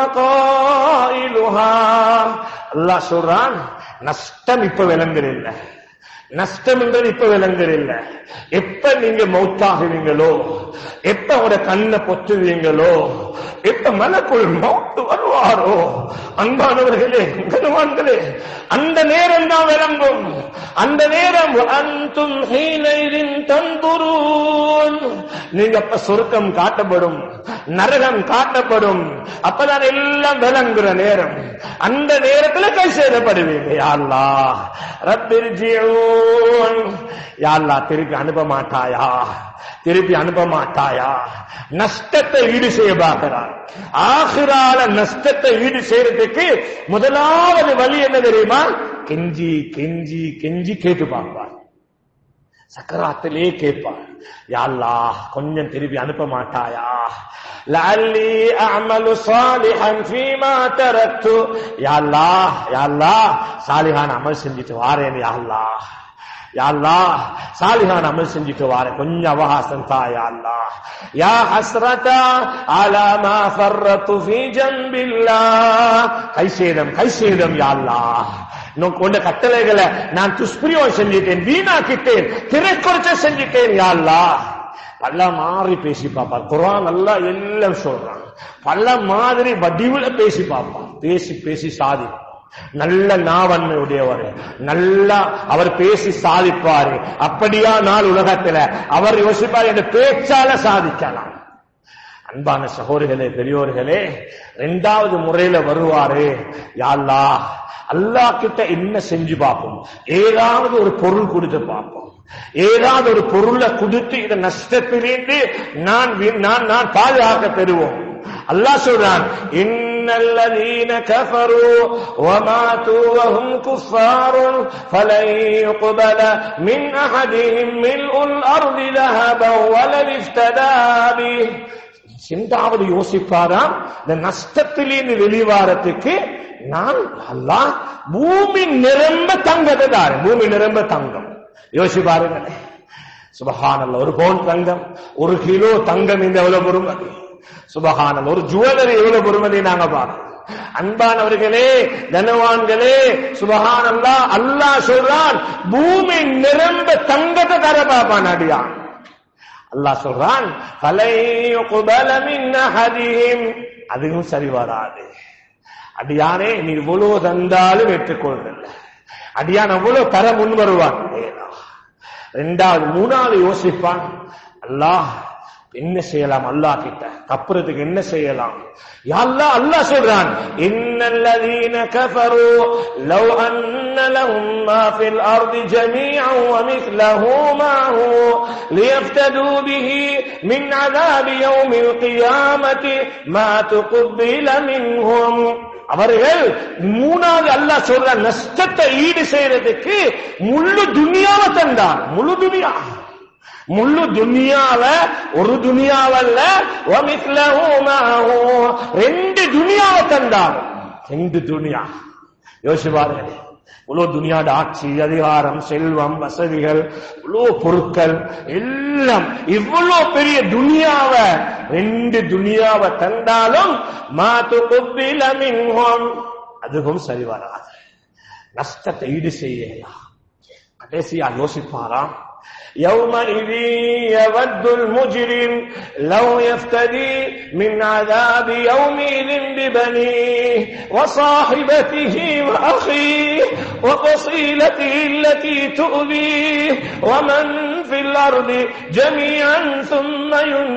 Speaker 1: قائلها الله சொல்றான் நஷ்டம் இப்ப விளங்குறதில்லை நஷ்டம் என்றது இப்ப விளங்குறில்ல எப்ப நீங்க மௌத்தாகுவீங்களோ எப்ப உங்களோட கண்ணை பொத்துவீங்களோ எப்ப மனக்குள் மௌத்து வருவாரோ அன்பானவர்களே கனவான்களே அந்த நேரம் தான் விளங்கும் அந்த நேரம் அந்தும் ஹீனைரின் தந்துரூன் நீங்க அப்ப சொருக்கம் காட்டப்படும் நரகம் காட்டப்படும் அப்பதான் எல்லாம் விளங்குற நேரம் அந்த நேரத்துல கை செய்யப்படுவீங்க யாழ்லா ரப்பிர்ஜியூன் யாழ்லா திருப்பி அனுப்ப மாட்டாயா திருப்பி அனுப்ப மாட்டாயா நஷ்டத்தை ஈடு செய்ய பார்க்கிறார் ஆகிரால நஷ்டத்தை ஈடு செய்யறதுக்கு முதலாவது வழி என்ன தெரியுமா கெஞ்சி கெஞ்சி கெஞ்சி கேட்டு பார்ப்பார் சக்கராத்திலே கேட்பார் யாழ்லா கொஞ்சம் திருப்பி அனுப்ப மாட்டாயா லஅல்லி அஅமலு சாலிஹன் ஃபீமா தரக்து யா அல்லாஹ் யா அல்லாஹ் சாலிஹான அமல் செஞ்சுட்டு வாரேன் யா அல்லாஹ் யா அல்லாஹ் சாலிஹான அமல் செஞ்சுட்டு வாரேன் கொஞ்சம் அவகாசம் தா யா அல்லாஹ் யா ஹஸ்ரதா அலா மா ஃபர்ரத்து ஃபீ ஜம்பில்லாஹ் கை சேதம் கை சேதம் யா அல்லாஹ் இன்னும் கொண்ட கட்டளைகளை நான் துஷ்பிரியம் செஞ்சுட்டேன் வீணாக்கிட்டேன் திரைக்குறைச்ச செஞ்சுட்டேன் யா அல்லாஹ் பல மாறி பேசி பார்ப்பார் குரான் நல்லா எல்லாம் சொல்றான் பல மாதிரி வடிவுல பேசி பார்ப்பான் பேசி பேசி சாதிப்பான் நல்ல நாவன்மை உடையவர் நல்லா அவர் பேசி சாதிப்பாரு அப்படியா நாள் உலகத்துல அவர் யோசிப்பார் என்ற பேச்சால சாதிக்கலாம் அன்பான சகோதரிகளே பெரியோர்களே ரெண்டாவது முறையில வருவாரு யாழ்லா அல்லாஹ் கிட்ட என்ன செஞ்சு பார்ப்போம் ஏதாவது ஒரு பொருள் கொடுத்து பார்ப்போம் ஏதாவது ஒரு பொருளை கொடுத்து இந்த நஷ்டத்திலிருந்து நான் வி- நான் நான் பாதுகாக்க பெறுவோம் அல்லாஹ் சொல்றான் இன்னல்லதீன கஃபரு وماتوا وهم كفار فلن يقبل من أحدهم ملء الأرض ذهبا ولن افتدى به சிந்தாவது யோசிப்பாராம் இந்த நஷ்டத்திலிருந்து வெளிவாரத்துக்கு நான் அல்லாஹ் பூமி நிரம்ப தங்கத்தை தாரு பூமி நிரம்ப தங்கம் யோசி பாருங்க சுபஹானல்ல ஒரு பவுன் தங்கம் ஒரு கிலோ தங்கம் இந்த எவ்வளவு பொறுமதி சுபஹானல் ஒரு ஜுவல்லரி எவ்வளவு பொறுமதி நாங்க பார்க்கணும் அன்பானவர்களே தனவான்களே சுபஹானல்லா அல்லாஹ் சொல்றான் பூமி நிரம்ப தங்கத்தை தர பாப்பான் அடியான் அல்லாஹ் சொல்றான் "ஃபலை யுக்பல மின் அஹதிஹிம்." அதுவும் சரி வராது அடியானே நீ இவ்வளவு தந்தாலும் ஏற்றுக்கொள்றல அடியான் அவ்வளவு தர முன் வருவான் ஏதா. ரெண்டாவது மூணாவது யோசிப்பான் அல்லாஹ் என்ன செய்யலாம் அல்லாஹ் கிட்ட தப்புறதுக்கு என்ன செய்யலாம் யா அல்லாஹ் அல்லாஹ் சொல்றான் இன்னல்லதீன கஃபரு லவ் அன்ன லஹும் மா ஃபில் அர்தி ஜமீஅன் வ மிஸ்லஹு மாஹு லியஃப்தது பிஹி மின் அஸாபி யௌமில் கியாமத்தி மா துக்பில மின்ஹும் அவர்கள் மூணாவது அல்லாஹ் சொல்ற நஷ்டத்தை ஈடு செய்யறதுக்கு முழு துனியாவை தந்தான் முழு துனியா முழு துனியாவ ஒரு துனியாவல்ல வமிஸ்லஹு மஅஹு ரெண்டு துனியாவை தந்தான் ரெண்டு துனியா யோசிச்சு பாருங்க இவ்வளவு துனியாட ஆட்சி அதிகாரம் செல்வம் வசதிகள் இவ்வளவு பொருட்கள் எல்லாம் இவ்வளவு பெரிய துனியாவ ரெண்டு துனியாவை தந்தாலும் மாத்து குப்பில மின்ஹும் அதுவும் சரி வராது நஷ்டத்தை ஈடு செய்யலாம் கடைசியா யோசிப்பாராம் يومئذ يود المجرم لو يفتدي من عذاب يومئذ ببنيه وصاحبته وأخيه وفصيلته التي تؤذيه ومن في الأرض جميعا ثم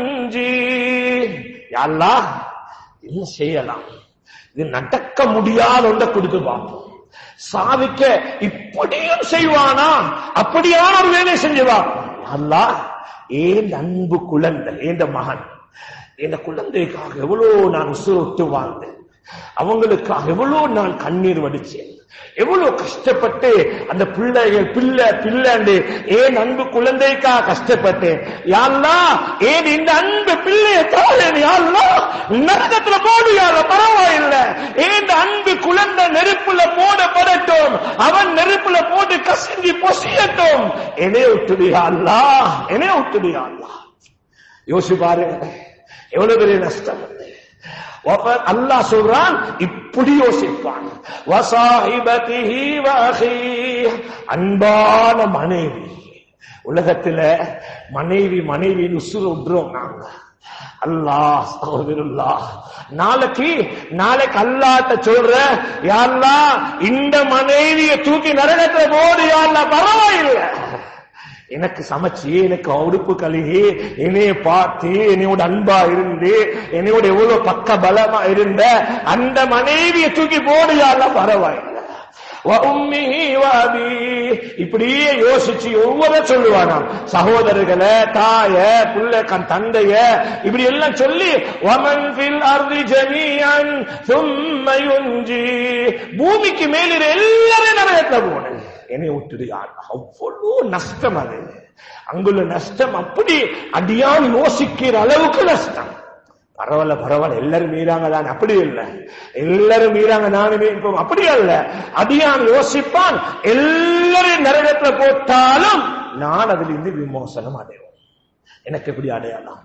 Speaker 1: ينجيه يا الله என்ன செய்யலாம் இது நடக்க முடியாத ஒன்றை கொடுத்து பார்ப்போம் சாதிக்க இப்படியும் செய்வானா அப்படியான ஒரு வேலை செஞ்சுவான் அல்லாஹ் ஏன் அன்பு குழந்தை ஏந்த மகன் இந்த குழந்தைக்காக எவ்வளவு நான் உசுரோட்டு வாழ்ந்தேன் அவங்களுக்காக எவ்வளவு நான் கண்ணீர் வடிச்சேன் எவ்வளவு கஷ்டப்பட்டு அந்த பிள்ளைகள் பிள்ளை பிள்ளைண்டு ஏன் அன்பு குழந்தைக்காக கஷ்டப்பட்டேன் யாழ்லா ஏன் இந்த அன்பு பிள்ளைய தாழேன் யாழ்லா நரகத்துல போடு யாழ்லா பரவாயில்லை ஏன் அன்பு குழந்தை நெருப்புல போடப்படட்டும் அவன் நெருப்புல போட்டு கசிஞ்சி பொசியட்டும் என்னைய விட்டுடியா அல்லா என்னைய விட்டுடியா அல்லா யோசி பாருங்க எவ்வளவு பெரிய நஷ்டம் அது. வஃப- அல்லாஹ் சொல்றான் இப்படி யோசிப்பான் வசாஹிபதிஹி வஅஹீஹ். அன்பான மனைவி உலகத்துல மனைவி மனைவி உசுறு விடுறோம் நாங்க அல்லாஹ் சகோதரல்லாஹ் நாளைக்கு நாளைக்கு அல்லாட்ட சொல்ற யாழ்லா இந்த மனைவியை தூக்கி நரகத்துல போடு யாழ்லா பரவாயில்லை எனக்கு சமைச்சு எனக்கு உடுப்பு கழுகி என்னைய பார்த்து என்னையோட அன்பா இருந்து என்னையோட எவ்வளவு பக்க பலமா இருந்த அந்த மனைவியை தூக்கி போடுயால பரவாயில்லை وأمه وأبيه இப்படியே யோசிச்சு ஒவ்வொரு சொல்லுவானாம் சகோதரர்களை தாய புள்ள கண் தந்தைய இப்படி எல்லாம் சொல்லி ومن في الأرض جميعا ثم ينجي பூமிக்கு மேலிரு எல்லாரும் நரகத்துல போனேன் என்னை விட்டுடு யார் அவ்வளவு நஷ்டம் அது அங்குள்ள நஷ்டம் அப்படி அடியான் யோசிக்கிற அளவுக்கு நஷ்டம் பரவாயில்ல பரவாயில்ல எல்லாரும் மீறாங்க தான் அப்படி இல்லை எல்லாரும் மீறாங்க நானும் மீட்போம் அப்படி அல்ல அடியான் யோசிப்பான் எல்லாரும் நரகத்துல போட்டாலும் நான் அதில் இருந்து விமோசனம் அடைவோம் எனக்கு எப்படி அடையலாம்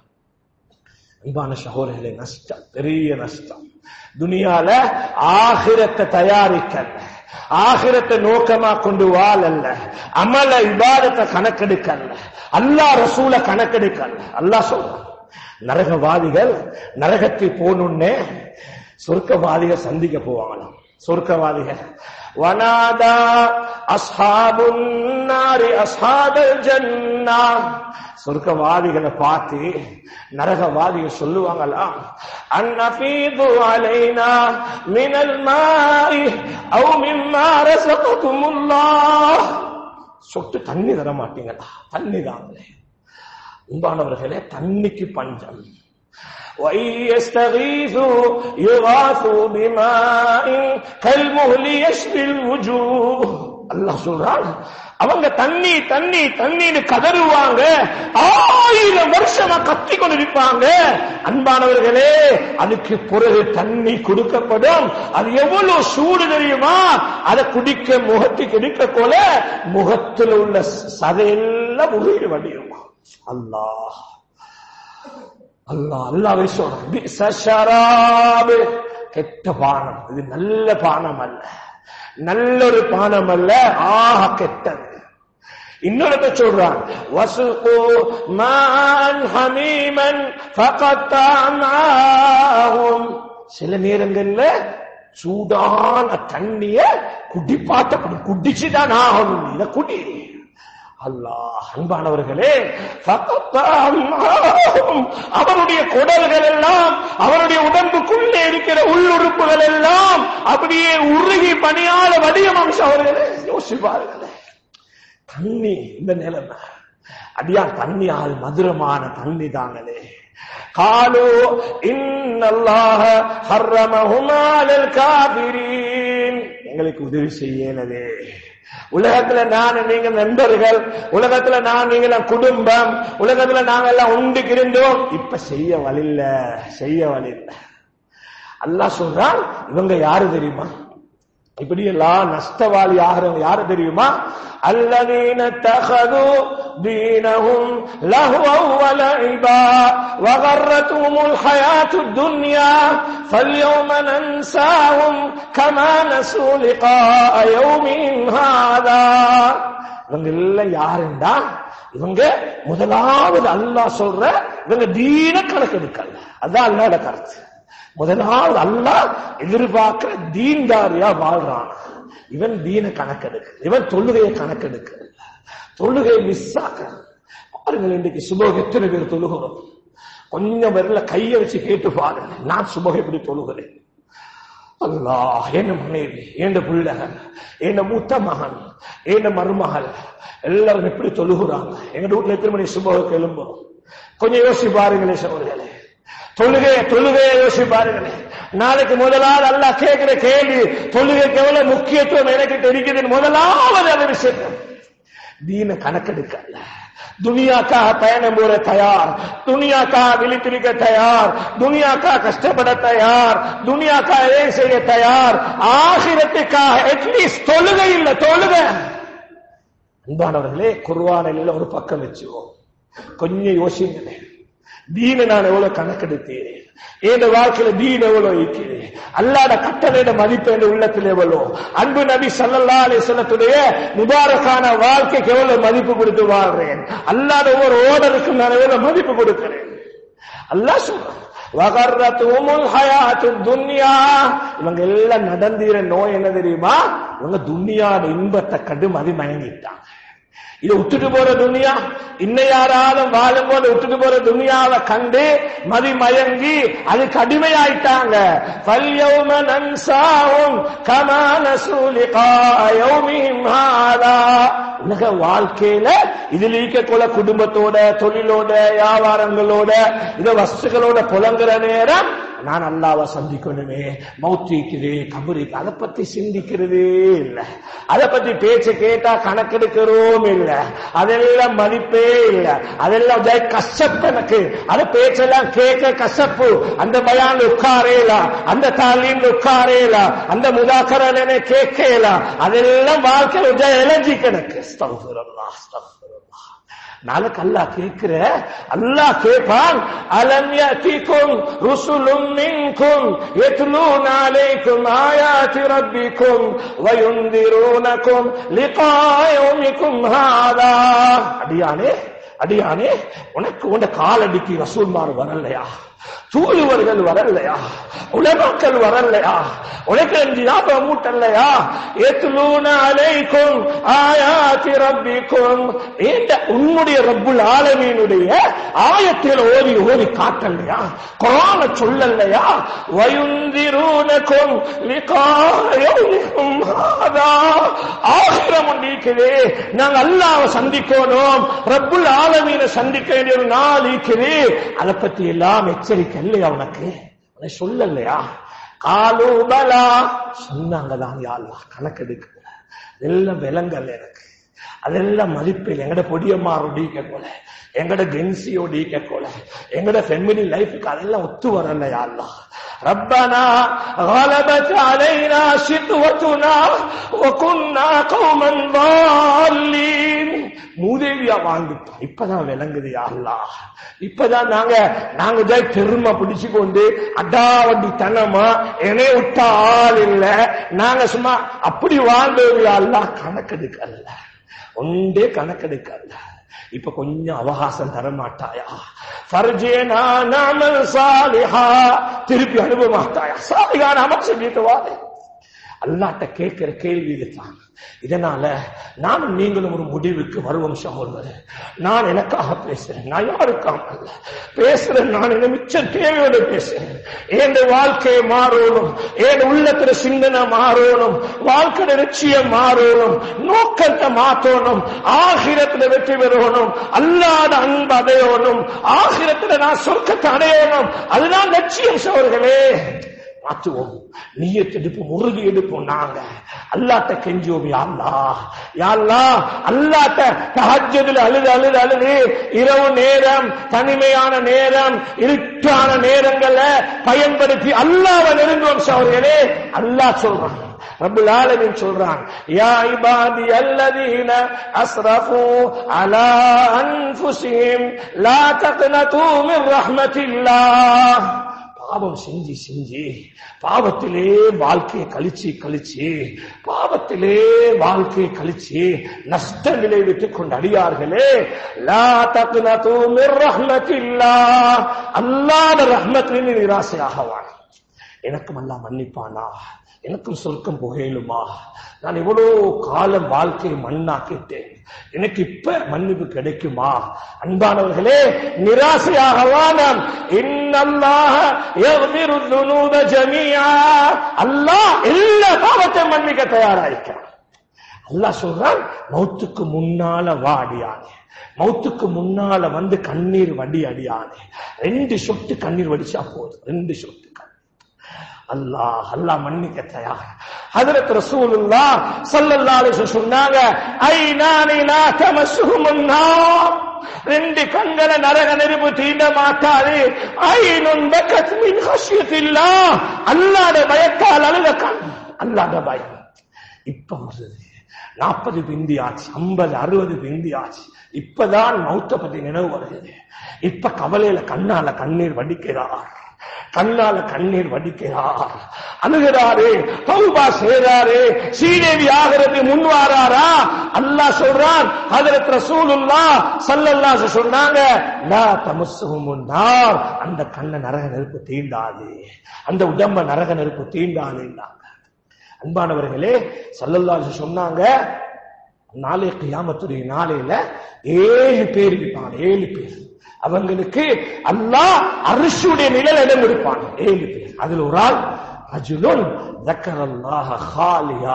Speaker 1: அன்பான சகோதரர்களே நஷ்டம் பெரிய நஷ்டம் துனியால ஆகிரத்தை தயாரிக்கல ஆகிரத்தை நோக்கமா கொண்டு வாழல்ல அமல இபாதத்தை கணக்கெடுக்கல்ல அல்லாஹ் ரசூல கணக்கெடுக்கல்ல அல்லாஹ் சொல்றான் நரகவாதிகள் நரகத்தில் போகணுன்னே சொர்க்கவாதிகள் சந்திக்க போவாங்களாம் சொர்க்கவாதிகள் வனாதா அஸ்ஹாபுன் நாரி அஸ்ஹாபல் ஜன்னா சொர்க்கவாதிகளை பார்த்து நரகவாதிகள் சொல்லுவாங்களா அன்னபீது அலைனா மினல் மாய் அவு மிம்மா ரசககுமுல்லாஹ் சொட்டு தண்ணி தர மாட்டீங்களா தண்ணி தாங்களே அன்பானவர்களே தண்ணிக்கு பஞ்சம் وَيَسْتَغِيثُوا يُغَاثُوا بِمَاءٍ كَالْمُهْلِ يَشْفِي الْوُجُوهِ அல்லாஹ் சொல்றான் அவங்க தண்ணி தண்ணி தண்ணின்னு கதறுவாங்க ஆயிரம் வருஷமா கத்தி கொண்டிருப்பாங்க அன்பானவர்களே அதுக்கு பிறகு தண்ணி கொடுக்கப்படும் அது எவ்வளவு சூடு தெரியுமா அதை குடிக்க முகத்துக்கு எடுக்க போல முகத்தில் உள்ள சதையெல்லாம் உயிர் வடியுமா அல்லாஹ் அல்லாஹ் அல்லாஹ்வை சொல்றான் பிஸ ஷராபு கெட்ட பானம் இது நல்ல பானம் அல்ல நல்ல ஒரு பானம் அல்ல ஆக கெட்டது இன்னொரு சொல்றான் வசுகு மான் ஹமீமன் ஃபகத்தாமாஹும் சில நேரங்கள்ல சூடான தண்ணிய குடிப்பாட்ட குடி குடிச்சுதான் ஆகணும் இத குடி அல்லாஹ் அன்பானவர்களே ஃபகத்தாமாஹும் அவருடைய குடல்கள் எல்லாம் அவருடைய உடம்புக்குள்ளே இருக்கிற உள்ளுறுப்புகள் எல்லாம் அப்படியே உருகி பணியால வடிவம் அம்சம் அவர்களே யோசிப்பார்களே தண்ணி இந்த நிலைமை அடியா தண்ணியால் மதுரமான தண்ணி தாங்களே காலு இன்னல்லாஹ ஹர்ரமஹுமாலல் காபிரீன் எங்களுக்கு உதவி செய்யனதே உலகத்துல நான் நீங்க நண்பர்கள் உலகத்துல நான் நீங்க குடும்பம் உலகத்துல நாங்க எல்லாம் உண்டுக்கு இருந்தோம் இப்ப செய்ய வழில்ல செய்ய வழில்ல அல்லாஹ் சொல்றான் இவங்க யாரு தெரியுமா இப்படி எல்லாம் நஷ்டவாளி ஆகிறவங்க யாரு தெரியுமா அல்லதீன தகது தீனஹும் லஹ்வா வலஇபா வகர்ரத்துஹுமுல் ஹயாத்துத் துன்யா ஃபல்யௌம நன்சாஹும் கமா நஸூ லிகாஅ யௌமின் ஹாதா இவங்க எல்லாம் யாருண்டா இவங்க முதலாவது அல்லாஹ் சொல்ற இவங்க தீன கணக்கெடுக்கல அதான் அல்லாஹ்வோட கருத்து முதலாவது அல்லாஹ் எதிர்பார்க்கிற தீன்தாரியா வாழ்றான் இவன் தீன கணக்கெடுக்க இவன் தொழுகையை கணக்கெடுக்க தொழுகை மிஸ் ஆக்க பாருங்கள் இன்றைக்கு சுபோக எத்தனை பேர் தொழுகிறோம் கொஞ்சம் பேர்ல கையை வச்சு கேட்டு பாருங்க நான் சுபோக எப்படி தொழுகிறேன் அல்லாஹ் என்ன மனைவி என் பிள்ளைகள் என் மூத்த மகன் என் மருமகள் எல்லாரும் எப்படி தொழுகிறாங்க எங்க வீட்டுல எத்தனை மணி சுபோக எழும்போம் கொஞ்சம் யோசி பாருங்களே சோழர்களே தொழுகை தொழுகையை யோசி பாருங்களே நாளைக்கு முதலாவது அல்லாஹ் கேட்கிற கேள்வி தொழுகைக்கு எவ்வளவு முக்கியத்துவம் எனக்கு தெரிக்குதுன்னு முதலாவது அந்த விஷயம் தீன கணக்கெடுக்கல துனியாக்காக பயணம் போற தயார் துனியாக்காக விழித்திருக்க தயார் துனியாக்காக கஷ்டப்பட தயார் துனியாக்காக எதை செய்ய தயார் ஆசிரத்துக்காக அட்லீஸ்ட் தொழுகை இல்ல தொழுகை அன்பானவர்களே குர்வானில ஒரு பக்கம் வச்சுவோம் கொஞ்சம் யோசிங்களே தீன நான் எவ்வளவு கணக்கெடுத்தேன் என் வாழ்க்கையில தீன் எவ்வளவு இருக்கிறேன் அல்லாட கட்டளையிட மதிப்பு என்ற உள்ளத்தில் எவ்வளவு அன்பு நபி சல்லல்லா அலிசல்லத்துடைய முபாரக்கான வாழ்க்கைக்கு எவ்வளவு மதிப்பு கொடுத்து வாழ்றேன் அல்லாத ஒவ்வொரு ஓடருக்கும் நான் எவ்வளவு மதிப்பு கொடுக்கிறேன் அல்லாஹ் சொல்றான் வகர்ரத்துமுல் ஹயாத்து துன்யா இவங்க எல்லாம் நடந்தீர நோய் என்ன தெரியுமா இவங்க துன்யாட இன்பத்தை கண்டு மதி மயங்கிட்டாங்க இதை விட்டுட்டு போற துனியா இன்னும் யாராலும் வாழும் போது விட்டுட்டு போற துனியாவை கண்டு மதி மயங்கி அதுக்கு அடிமையாயிட்டாங்க பல்யௌம நன்சாவும் கமான உலக வாழ்க்கையில இதில் இருக்கக்குள்ள குடும்பத்தோட தொழிலோட வியாபாரங்களோட இத வஸ்துகளோட புலங்குற நேரம் நான் அல்லாவை சந்திக்கணுமே மௌத்திக்குது கபருக்கு அதை பத்தி சிந்திக்கிறதே இல்லை அதை பத்தி பேச்சு கேட்டா கணக்கெடுக்கிறோம் இல்லை அதெல்லாம் மதிப்பே இல்லை அதெல்லாம் ஜெய் கஷ்டப்பு எனக்கு அந்த பேச்செல்லாம் கேட்க கசப்பு அந்த பயான் உட்காரேல அந்த தாலின் உட்காரேல அந்த முதாக்கரனை கேட்கல அதெல்லாம் வாழ்க்கை ஜெய் எலர்ஜி கணக்கு அஸ்தக்ஃபிருல்லாஹ், அஸ்தக்ஃபிருல்லாஹ். நாளைக்கு அல்லாஹ் கேட்கிற அல்லாஹ் கேட்பான் அலம் யத்திக்கும் ருசுலும் மின்கும் யத்லூன அலைக்கும் ஆயாத்தி ரப்பிக்கும் வயுந்திரூனக்கும் லிகா யௌமிக்கும் ஹாதா அடியானே அடியானே உனக்கு உண்ட காலடிக்கு ரசூல்மார் வரலையா
Speaker 2: தூதுவர்கள் வரலையா உலமாக்கள் வரலையா உனக்கு அஞ்சு ஞாபகம் மூட்டல்லையா ஏத்துலூன அலைக்கும் ஆயாத்தி ரப்பிக்கும் ஏண்ட உன்னுடைய ரப்புல் ஆலமீனுடைய ஆயத்தில் ஓதி ஓதி காட்டலையா குரான சொல்லலையா வயுந்திரூனக்கும் லிகாயவுக்கும் ஹாதா ஆகிரம் நீக்குதே நாங்க அல்லாஹ்வை சந்திக்கணும் ரப்புல் ஆலமீனை சந்திக்க வேண்டிய ஒரு நாள் இருக்குது அதை பத்தி எல்லாம் எச்சரிக்கை இல்லையா உனக்கு உன்னை சொல்லலையா காலூபலா சொன்னாங்க தான் யாழ்லா கணக்கெடுக்க அதெல்லாம் விலங்கல் எனக்கு அதெல்லாம் மதிப்பில் எங்கட பொடியம்மாரோட போல எங்கட கென்சியோட போல எங்கட ஃபெமிலி லைஃபுக்கு அதெல்லாம் ஒத்து வரல யாழ்லா ربنا غلبت علينا شقوتنا وكنا قوما ضالين மூதேவியா வாழ்ந்துட்டோம் இப்பதான் விளங்குது யாழ்லா இப்பதான் நாங்க நாங்க தான் பெருமை பிடிச்சு கொண்டு அடாவடி தனமா என்னை விட்ட ஆள் இல்ல நாங்க சும்மா அப்படி வாழ்ந்தது யாழ்லா கணக்கெடுக்கல ஒன்றே கணக்கெடுக்கல இப்ப கொஞ்சம் அவகாசம் தர மாட்டாயா ஃபர்ஜேனா நாமல் சாலிஹா திருப்பி அனுப்ப மாட்டாயா சாலிஹான அமல் செஞ்சுட்டு வாரு அல்லாட்ட கேட்கிற கேள்வி இதுதான் இதனால நானும் நீங்களும் ஒரு முடிவுக்கு வருவோம் சகோதரர் நான் எனக்காக பேசுறேன் நான் யாருக்காக அல்ல பேசுறேன் நான் என்ன மிச்ச தேவையோடு பேசுறேன் என் வாழ்க்கை மாறணும் என் உள்ளத்துல சிந்தனை மாறணும் வாழ்க்கை லட்சியம் மாறணும் நோக்கத்தை மாத்தணும் ஆகிரத்துல வெற்றி பெறணும் அல்லாத அன்பு அடையணும் ஆகிரத்துல நான் சொர்க்கத்தை அடையணும் அதுதான் லட்சியம் சோர்களே மாற்றுவோம் நீயத் எடுப்போம் உறுதி எடுப்போம் நாங்க அல்லாட்ட கெஞ்சுவோம் யாழ்லா யாழ்லா அல்லாட்ட தஹஜ்ஜுதுல அழுது அழுது அழுது இரவு நேரம் தனிமையான நேரம் இருட்டான நேரங்களை பயன்படுத்தி அல்லாஹ்வை நெருங்குவோம் சௌரியனே அல்லாஹ் சொல்றான் ரப்புல் ஆலமீன் சொல்றான் யா இபாதி அல்லதீன அஸ்ரஃபு அலா அன்ஃபுஸிஹிம் லா தக்னது மின் ரஹ்மத்தில்லாஹ் பாவம் செஞ்சு செஞ்சு பாவத்திலே வாழ்க்கையை கழிச்சு கழிச்சு பாவத்திலே வாழ்க்கையை கழிச்சு நஷ்ட நிலை விட்டுக் கொண்டு அடியார்களே லா தக்னது மிர் ரஹ்மத்தில்லாஹ் அல்லாஹ்வுடைய ரஹ்மத்திலிருந்து நிராசையாகவான் எனக்கும் அல்லாஹ் மன்னிப்பானா எனக்கும் சொர்க்கம் புகையிலுமா நான் எவ்வளவு காலம் வாழ்க்கையை மண்ணாக்கிட்டேன் எனக்கு இப்ப மன்னிப்பு கிடைக்குமா அன்பானவர்களே நிராசையாகவா நாம் இன்னல்லாஹ யக்ஃபிரு துனூப ஜமீஆ அல்லாஹ் எல்லா பாவத்தையும் மன்னிக்க தயாராயிருக்கிறான் அல்லாஹ் சொல்றான் மௌத்துக்கு முன்னால வா அடியானே மௌத்துக்கு முன்னால வந்து கண்ணீர் வடி அடியானே ரெண்டு சொட்டு கண்ணீர் வடிச்சா போதும் ரெண்டு சொட்டு கண்ணீர் அல்லாஹ் அல்லாஹ் மன்னிக்க தயார் ஹஜரத் ரசூலுல்லாஹ் ஸல்லல்லாஹு அலைஹி வஸல்லம் சொன்னாங்க ஐனானி லா தமஸ்ஸுஹும் நார் ரெண்டு கண்களை நரக நெருப்பு தீண்ட மாட்டாது ஐனுன் பக்கத் மின் ஹஷ்யத்தில்லாஹ் அல்லாஹ்ட பயத்தால் அழுத கண் அல்லாஹ்ட பயம் இப்ப வருது நாற்பது பிந்தி ஆச்சு ஐம்பது அறுபது பிந்தி ஆச்சு இப்பதான் மௌத்த பத்தி நினைவு வருகிறது இப்ப கவலையில கண்ணால கண்ணீர் வடிக்கிறார் கண்ணால கண்ணீர் வடிக்கிறார் அழுகிறாரு தௌபா செய்றாரு சீதேவி ஆகிறது முன் வாராரா அல்லாஹ் சொல்றான் ஹஜரத் ரசூலுல்லாஹ் ஸல்லல்லாஹு அலைஹி சொன்னாங்க லா தமஸ்ஸுஹும் நார் அந்த கண்ண நரக நெருப்பு தீண்டாது அந்த உடம்ப நரக நெருப்பு தீண்டாதுன்னாங்க அன்பானவர்களே ஸல்லல்லாஹு அலைஹி சொன்னாங்க நாளை கியாமத்துடைய நாளையில ஏழு பேர் இருப்பாங்க ஏழு பேர் அவங்களுக்கு அல்லாஹ் அரிசுடைய நிழல் இடம் இருப்பான் ஏழு பேர் அதுல ஒரு ஆள் அஜுலுன் தக்கரல்லாஹ ஹாலியா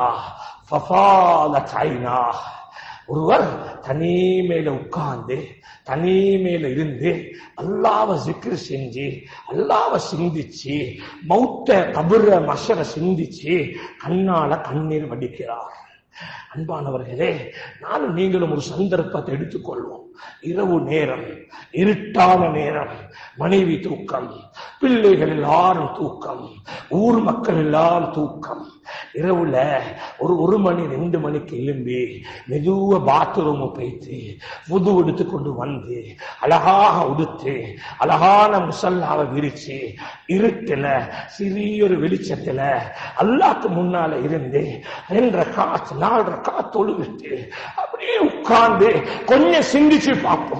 Speaker 2: ஃபஃபாலத் ஐனாஹ் ஒருவர் தனிமையில உட்கார்ந்து தனிமையில இருந்து அல்லாவ ஜிக்ர் செஞ்சு அல்லாவ சிந்திச்சு மௌத்த கபுர மஷர சிந்திச்சு கண்ணால கண்ணீர் வடிக்கிறார் அன்பானவர்களே நானும் நீங்களும் ஒரு சந்தர்ப்பத்தை எடுத்துக்கொள்வோம் இரவு நேரம் இருட்டான நேரம் மனைவி தூக்கம் பிள்ளைகள் எல்லாரும் தூக்கம் ஊர் மக்கள் எல்லாரும் தூக்கம் இரவுல ஒரு ஒரு மணி ரெண்டு மணிக்கு எழும்பி மெதுவ பாத்ரூம் போயிட்டு புது எடுத்து கொண்டு வந்து அழகாக உடுத்து அழகான முசல்லாவை விரிச்சு இருட்டுல சிறிய ஒரு வெளிச்சத்துல அல்லாக்கு முன்னால இருந்து ரெண்டரை காத்து நாலரை காத்து ஒழுவிட்டு அப்படியே உட்கார்ந்து கொஞ்சம் சிந்திச்சு பார்ப்போம்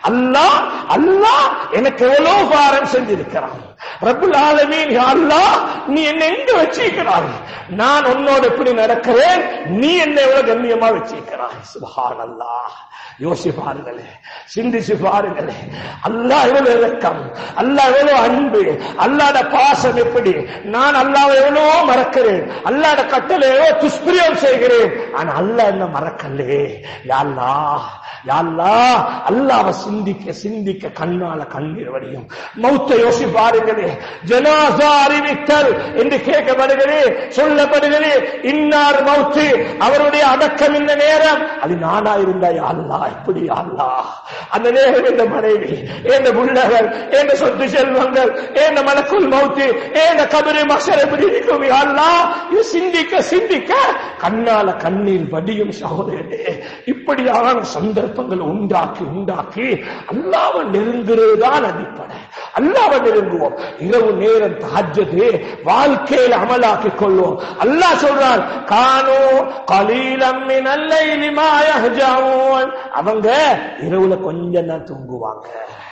Speaker 2: அல்லாஹ் அல்லாஹ் எனக்கு எவ்வளவு பாரம் செஞ்சிருக்கிறான் ரப்புல் ஆலமீன் யா அல்லாஹ் நீ என்ன எங்க வச்சிருக்கிறாய் நான் உன்னோடு எப்படி நடக்கிறேன் நீ என்ன எவ்வளவு கண்ணியமா வச்சிருக்கிறாய் சுபஹானல்லாஹ் யோசி பாருங்களே சிந்திச்சு பாருங்களே அல்லாஹ் எவ்வளவு இறக்கம் அல்லாஹ் எவ்வளவு அன்பு அல்லாட பாசம் எப்படி நான் அல்லாஹ் எவ்வளவோ மறக்கிறேன் அல்லாட கட்டளை எவ்வளவு துஷ்பிரியம் செய்கிறேன் ஆனா அல்லாஹ் என்ன மறக்கலே யா அல்லாஹ் யா அல்லாஹ் அல்லாஹ்வை சிந்திக்க சிந்திக்க கண்ணால கண்ணீர் வடியும் மௌத்தை யோசி பாருங்களே ஜனாசா அறிவித்தல் என்று கேட்கப்படுகிறது சொல்லப்படுகிறது இன்னார் மௌத்து அவருடைய அடக்கம் இந்த நேரம் அது நானா இருந்தா யா அல்லாஹ் இப்படி யா அல்லாஹ் அந்த நேரம் இந்த மனைவி எந்த புள்ளகள் எந்த சொத்து செல்வங்கள் எந்த மலக்குள் மௌத்து எந்த கபரு மசர் எப்படி இருக்கும் யா அல்லாஹ் இது சிந்திக்க சிந்திக்க கண்ணால கண்ணீர் வடியும் சகோதரனே இப்படியான சந்தர்ப்பங்களை உண்டாக்கி உண்டாக்கி அல்லாவை நெருங்குறதுதான் அடிப்படை அல்லாவை நெருங்குவோம் இரவு நேரம் தஹஜ்ஜது வாழ்க்கையில அமலாக்கிக் கொள்வோம் அல்லாஹ் சொல்றான் கானோ கலீலம் மினல் லைலி மா யஹ்ஜஊன் அவங்க இரவுல கொஞ்சம் தான் தூங்குவாங்க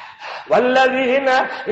Speaker 2: والذين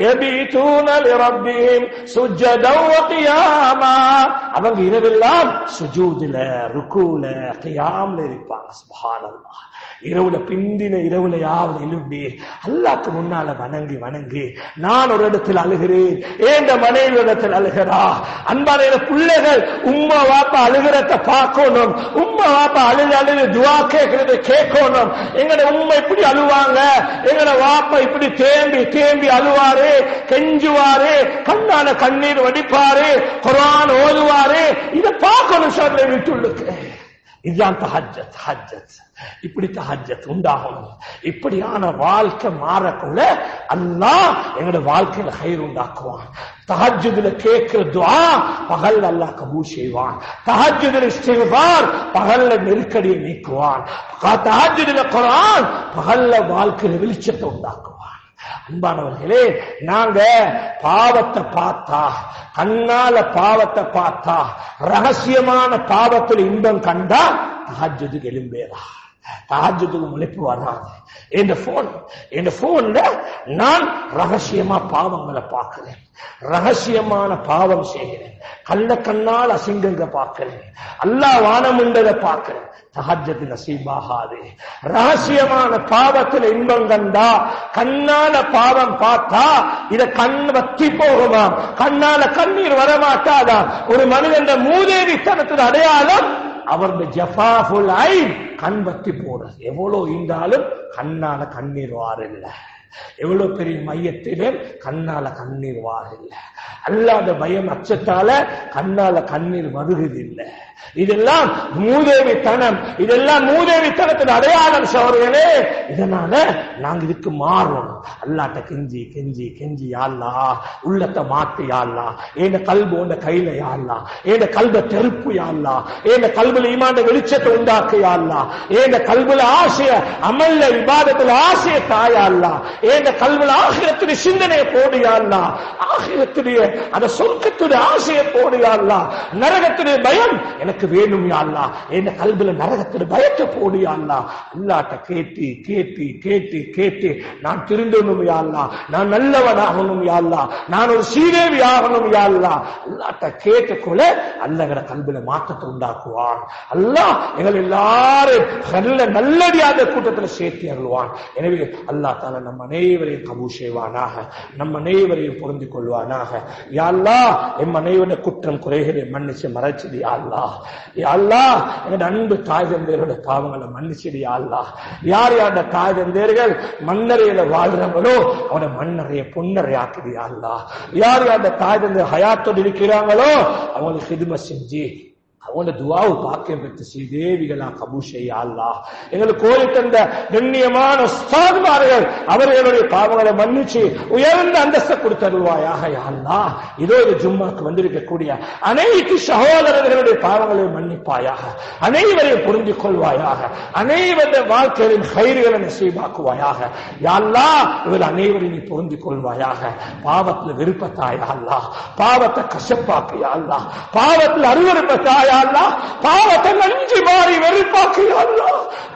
Speaker 2: يبيتون لربهم سجدا وقياما அவங்க இரவெல்லாம் சுஜூதுல ருக்குல கியாம்ல இருப்பாங்க சுப்ஹானல்லாஹ் இரவுல பிந்தின இரவுலையாவது எழும்பி அல்லாக்கு முன்னால வணங்கி வணங்கி நான் ஒரு இடத்தில் அழுகிறேன் ஏந்த மனைவி இடத்தில் அழுகிறா அன்பான என் பிள்ளைகள் உம்மா வாப்பா அழுகிறத பார்க்கணும் உம்மா வாப்பா அழுது அழுது துவா கேட்கறது கேட்கணும் எங்கட உம்மா இப்படி அழுவாங்க எங்கட வாப்பா இப்படி தேம்பி தேம்பி அழுவாரு கெஞ்சுவாரு கண்ணான கண்ணீர் வடிப்பாரு குரான் ஓதுவாரு இதை பார்க்கணும் சொல்ற வீட்டுள்ளுக்கு இதுதான் தஹஜத் ஹஜ்ஜத் இப்படி தஹஜத் உண்டாகணும் இப்படியான வாழ்க்கை மாறக்குள்ள அல்லாஹ் எங்களோட வாழ்க்கையில கயிறு உண்டாக்குவான் தஹஜுதுல கேட்கிற துஆ பகல்ல அல்லாஹ் கபூல் செய்வான் தஹஜுதுல இஸ்திக்பார் பகல்ல நெருக்கடியை நீக்குவான் தஹஜுதுல குர்ஆன் பகல்ல வாழ்க்கையில வெளிச்சத்தை உண்டாக்குவான் அன்பானவர்களே நாங்க பாவத்தை பார்த்தா கண்ணால பாவத்தை பார்த்தா ரகசியமான பாவத்தில் இன்பம் கண்டா தஹஜுதுக்கு எலும்பேரா தஹஜுதுக்கு முளைப்பு வராது இந்த போன் இந்த போன்ல நான் ரகசியமா பாவங்களை பார்க்கிறேன் ரகசியமான பாவம் செய்கிறேன் கள்ள கண்ணால் அசிங்கங்க பார்க்கிறேன் அல்லாஹ் வானமுண்டதை பார்க்கிறேன் தஹஜத்து நசீபாகாது ரகசியமான பாவத்தில் இன்பம் கண்டா கண்ணால பாவம் பார்த்தா இத கண் வத்தி போகுமா கண்ணால கண்ணீர் வரமாட்டாதா ஒரு மனிதன் மூதேவித்தனத்தின் அடையாளம் அவருடைய ஜஃபாஃபுல் ஐ கண் வத்தி போறது எவ்வளவு ஈந்தாலும் கண்ணால கண்ணீர் வாரில்லை எவ்வளவு பெரிய மையத்திலே கண்ணால கண்ணீர் வாரில்லை அல்லாத பயம் அச்சத்தால கண்ணால கண்ணீர் வருகிறதில்லை இதெல்லாம் மூதேவித்தனம் இதெல்லாம் மூதேவித்தனத்தின் அடையாளம் சோர்களே இதனால நாங்க இதுக்கு மாறணும் அல்லாட்ட கெஞ்சி கெஞ்சி கெஞ்சி யாழ்லா உள்ளத்தை மாத்து யாழ்லா ஏன கல்பு உண்ட கையில யாழ்லா ஏன கல்ப தெருப்பு யாழ்லா ஏன கல்புல ஈமாண்ட வெளிச்சத்தை உண்டாக்கு யாழ்லா ஏன கல்புல ஆசைய அமல்ல விவாதத்துல ஆசைய தாயாள்லா ஏன கல்புல ஆகிரத்துடைய சிந்தனையை போடு யாழ்லா ஆகிரத்துடைய அந்த சொர்க்கத்துடைய ஆசையை போடு யாழ்லா நரகத்துடைய பயம் எனக்கு வேணும் யாழ்லா என்ன கல்வில நரகத்துடைய பயத்தை போடு யாழ்லா அல்லாட்ட கேட்டு கேட்டு கேட்டு கேட்டு நான் திருந்தணும் யாழ்லா நான் நல்லவன் ஆகணும் யாழ்லா நான் ஒரு சீதேவி ஆகணும் யாழ்லா அல்லாட்ட கேட்டுக்கொள்ள அல்லகிற கல்வில மாற்றத்தை உண்டாக்குவான் அல்லாஹ் எங்கள் எல்லாரும் நல்ல நல்லடியாத கூட்டத்தில் சேர்த்து அருள்வான் எனவே அல்லா தால நம் அனைவரையும் கபூ செய்வானாக நம் அனைவரையும் பொருந்தி கொள்வானாக யாழ்லா எம் அனைவருடைய குற்றம் குறைகளை மன்னிச்சு மறைச்சது யாழ்லா யாழ்லா எங்க அன்பு தாய் தந்தையரோட பாவங்களை மன்னிச்சது யாழ்லா யார் யாரோட தாய் தந்தையர்கள் மண்ணறையில வாழ்றவங்களோ அவனை மண்ணறைய பொன்னறை ஆக்குது யாழ்லா யார் யாரோட தாய் தந்தை ஹயாத்தோடு இருக்கிறாங்களோ அவங்களுக்கு ஹிதுமை செஞ்சு அவங்கள துவாவு பாக்கியம் பெற்று ஸ்ரீதேவிகளா கபூ செய்ய அல்லா எங்களுக்கு கோரி தந்த கண்ணியமான உஸ்தாதுமார்கள் அவர்களுடைய பாவங்களை மன்னிச்சு உயர்ந்த அந்தஸ்தை கொடுத்தருள்வாயாக அல்லா இதோ இது ஜும்மாக்கு வந்திருக்கக்கூடிய அனைத்து சகோதரர்களுடைய பாவங்களை மன்னிப்பாயாக அனைவரையும் புரிந்து கொள்வாயாக அனைவருடைய வாழ்க்கையின் கயிறுகளை நசீபாக்குவாயாக யாழ்லா இவர் அனைவரையும் நீ புரிந்து கொள்வாயாக பாவத்தில் விருப்பத்தாயா அல்லா பாவத்தை கசப்பாக்கியா அல்லா பாவத்தில் அருவருப்பத்தாயா அல்லா பாவத்தை நஞ்சு மாறி வெறுப்பாக்கியா அல்லா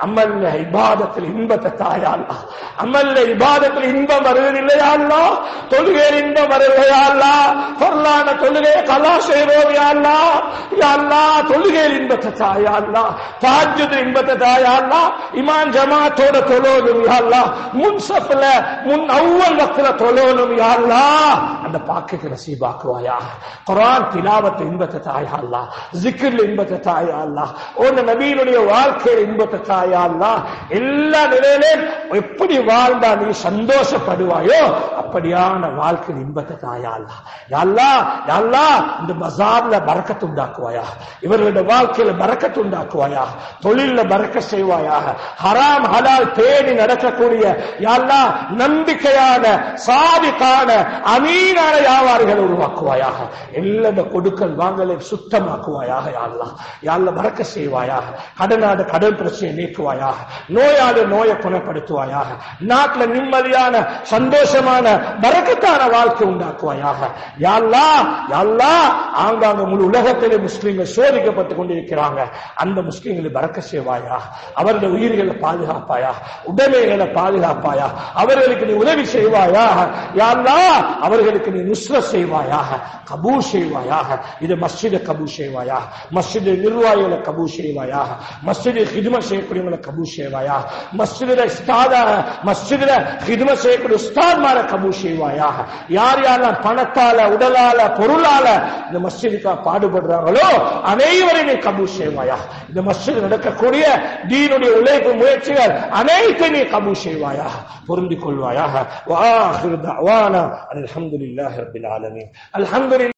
Speaker 2: அமல்ல இபாதத்தில் இன்பத்தை தாயா அல்லா அமல்ல இபாதத்தில் இன்பம் வருவதில்லையா அல்லா தொழுகையில் இன்பம் வருவதையா அல்லா பொருளான தொழுகையை கலா செய்வோம் யா அல்லா யா அல்லா தொழுகையில் இன்பத்தை தாயா அல்லா தாஜ்ஜுத் இன்பத்தை தாயா அல்லா இமான் ஜமாத்தோட தொழோனும் யா அல்லா முன் சஃப்ல முன் அவ்வல் வக்துல தொழோனும் யா அல்லா அந்த பாக்கியத்தை நசீபாக்குவாயா குர்ஆன் திலாவத்தை இன்பத்தை தாயா அல்லா ஜிக்ர்ல இன்பத்தை தாயா அல்லா உன் நபியினுடைய வாழ்க்கையில் இன்பத்தை தாயா அல்லா எல்லா நிலையிலும் எப்படி வாழ்ந்தா நீ சந்தோஷப்படுவாயோ அப்படியான வாழ்க்கையில் இன்பத்தை தாயா அல்லா யா அல்லா யா அல்லா இந்த பஜார்ல பறக்கத்து உண்டாக்குவாயா இவர்களுடைய வாழ்க்கையில பறக்கத்து உண்டாக்குவாயா தொழில்ல பறக்க செய்வாயாக ஹராம் ஹலால் தேடி நடக்கக்கூடிய யா அல்லா நம்பிக்கையான சாதிக்கான அமீனான வியாபாரிகளை உருவாக்குவாயாக எல்லா இந்த கொடுக்கல் வாங்கலை சுத்தமாக்குவாயாக யா அல்லாஹ் யா அல்லாஹ் பறக்க செய்வாயாக கடனாடு கடன் பிரச்சனையை நீக்குவாயாக நோயாடு நோயை குணப்படுத்துவாயாக நாட்டுல நிம்மதியான சந்தோஷமான பறக்கத்தான வாழ்க்கை உண்டாக்குவாயாக யா அல்லாஹ் யா அல்லாஹ் ஆங்காங்க முழு உலகத்திலே முஸ்லிம்கள் சோதிக்கப்பட்டு கொண்டிருக்கிறாங்க அந்த முஸ்லிம்களை பறக்க செய்வாயா அவருடைய உயிர்களை பாதுகாப்பாயா உடைமைகளை பாதுகாப்பாயா அவர்களுக்கு நீ உதவி செய்வாயா யா அல்லாஹ் அவர்களுக்கு நீ நுஸ்ர செய்வாயாக கபூ செய்வாயாக இது மஸ்ஜித கபூ செய்வாயா மஸ்ஜித் நிர்வாகிகளை கபூ செய்வாயாக மஸ்ஜித் ஹிதும செய்யக்கூடியவங்களை கபூ செய்வாயா மஸ்ஜிதில் உஸ்தாதாக மஸ்ஜிதில் ஹிதும செய்யக்கூடிய உஸ்தாத்மார கபூ செய்வாயாக யார் யாரெல்லாம் பணத்தால உடலால பொருளால இந்த மஸ்ஜிதுக்காக பாடுபடுறாங்களோ அனைவரையும் நீ கபூ செய்வாயா இந்த மஸ்ஜித் நடக்கக்கூடிய தீனுடைய உழைப்பு முயற்சிகள் அனைத்தையும் நீ கபூ செய்வாயா பொருந்திக் கொள்வாயாக வாஹிரு தஅவானா அல்ஹம்துலில்லாஹி ரப்பில் ஆலமீன் அல்ஹம்துலில்லாஹ்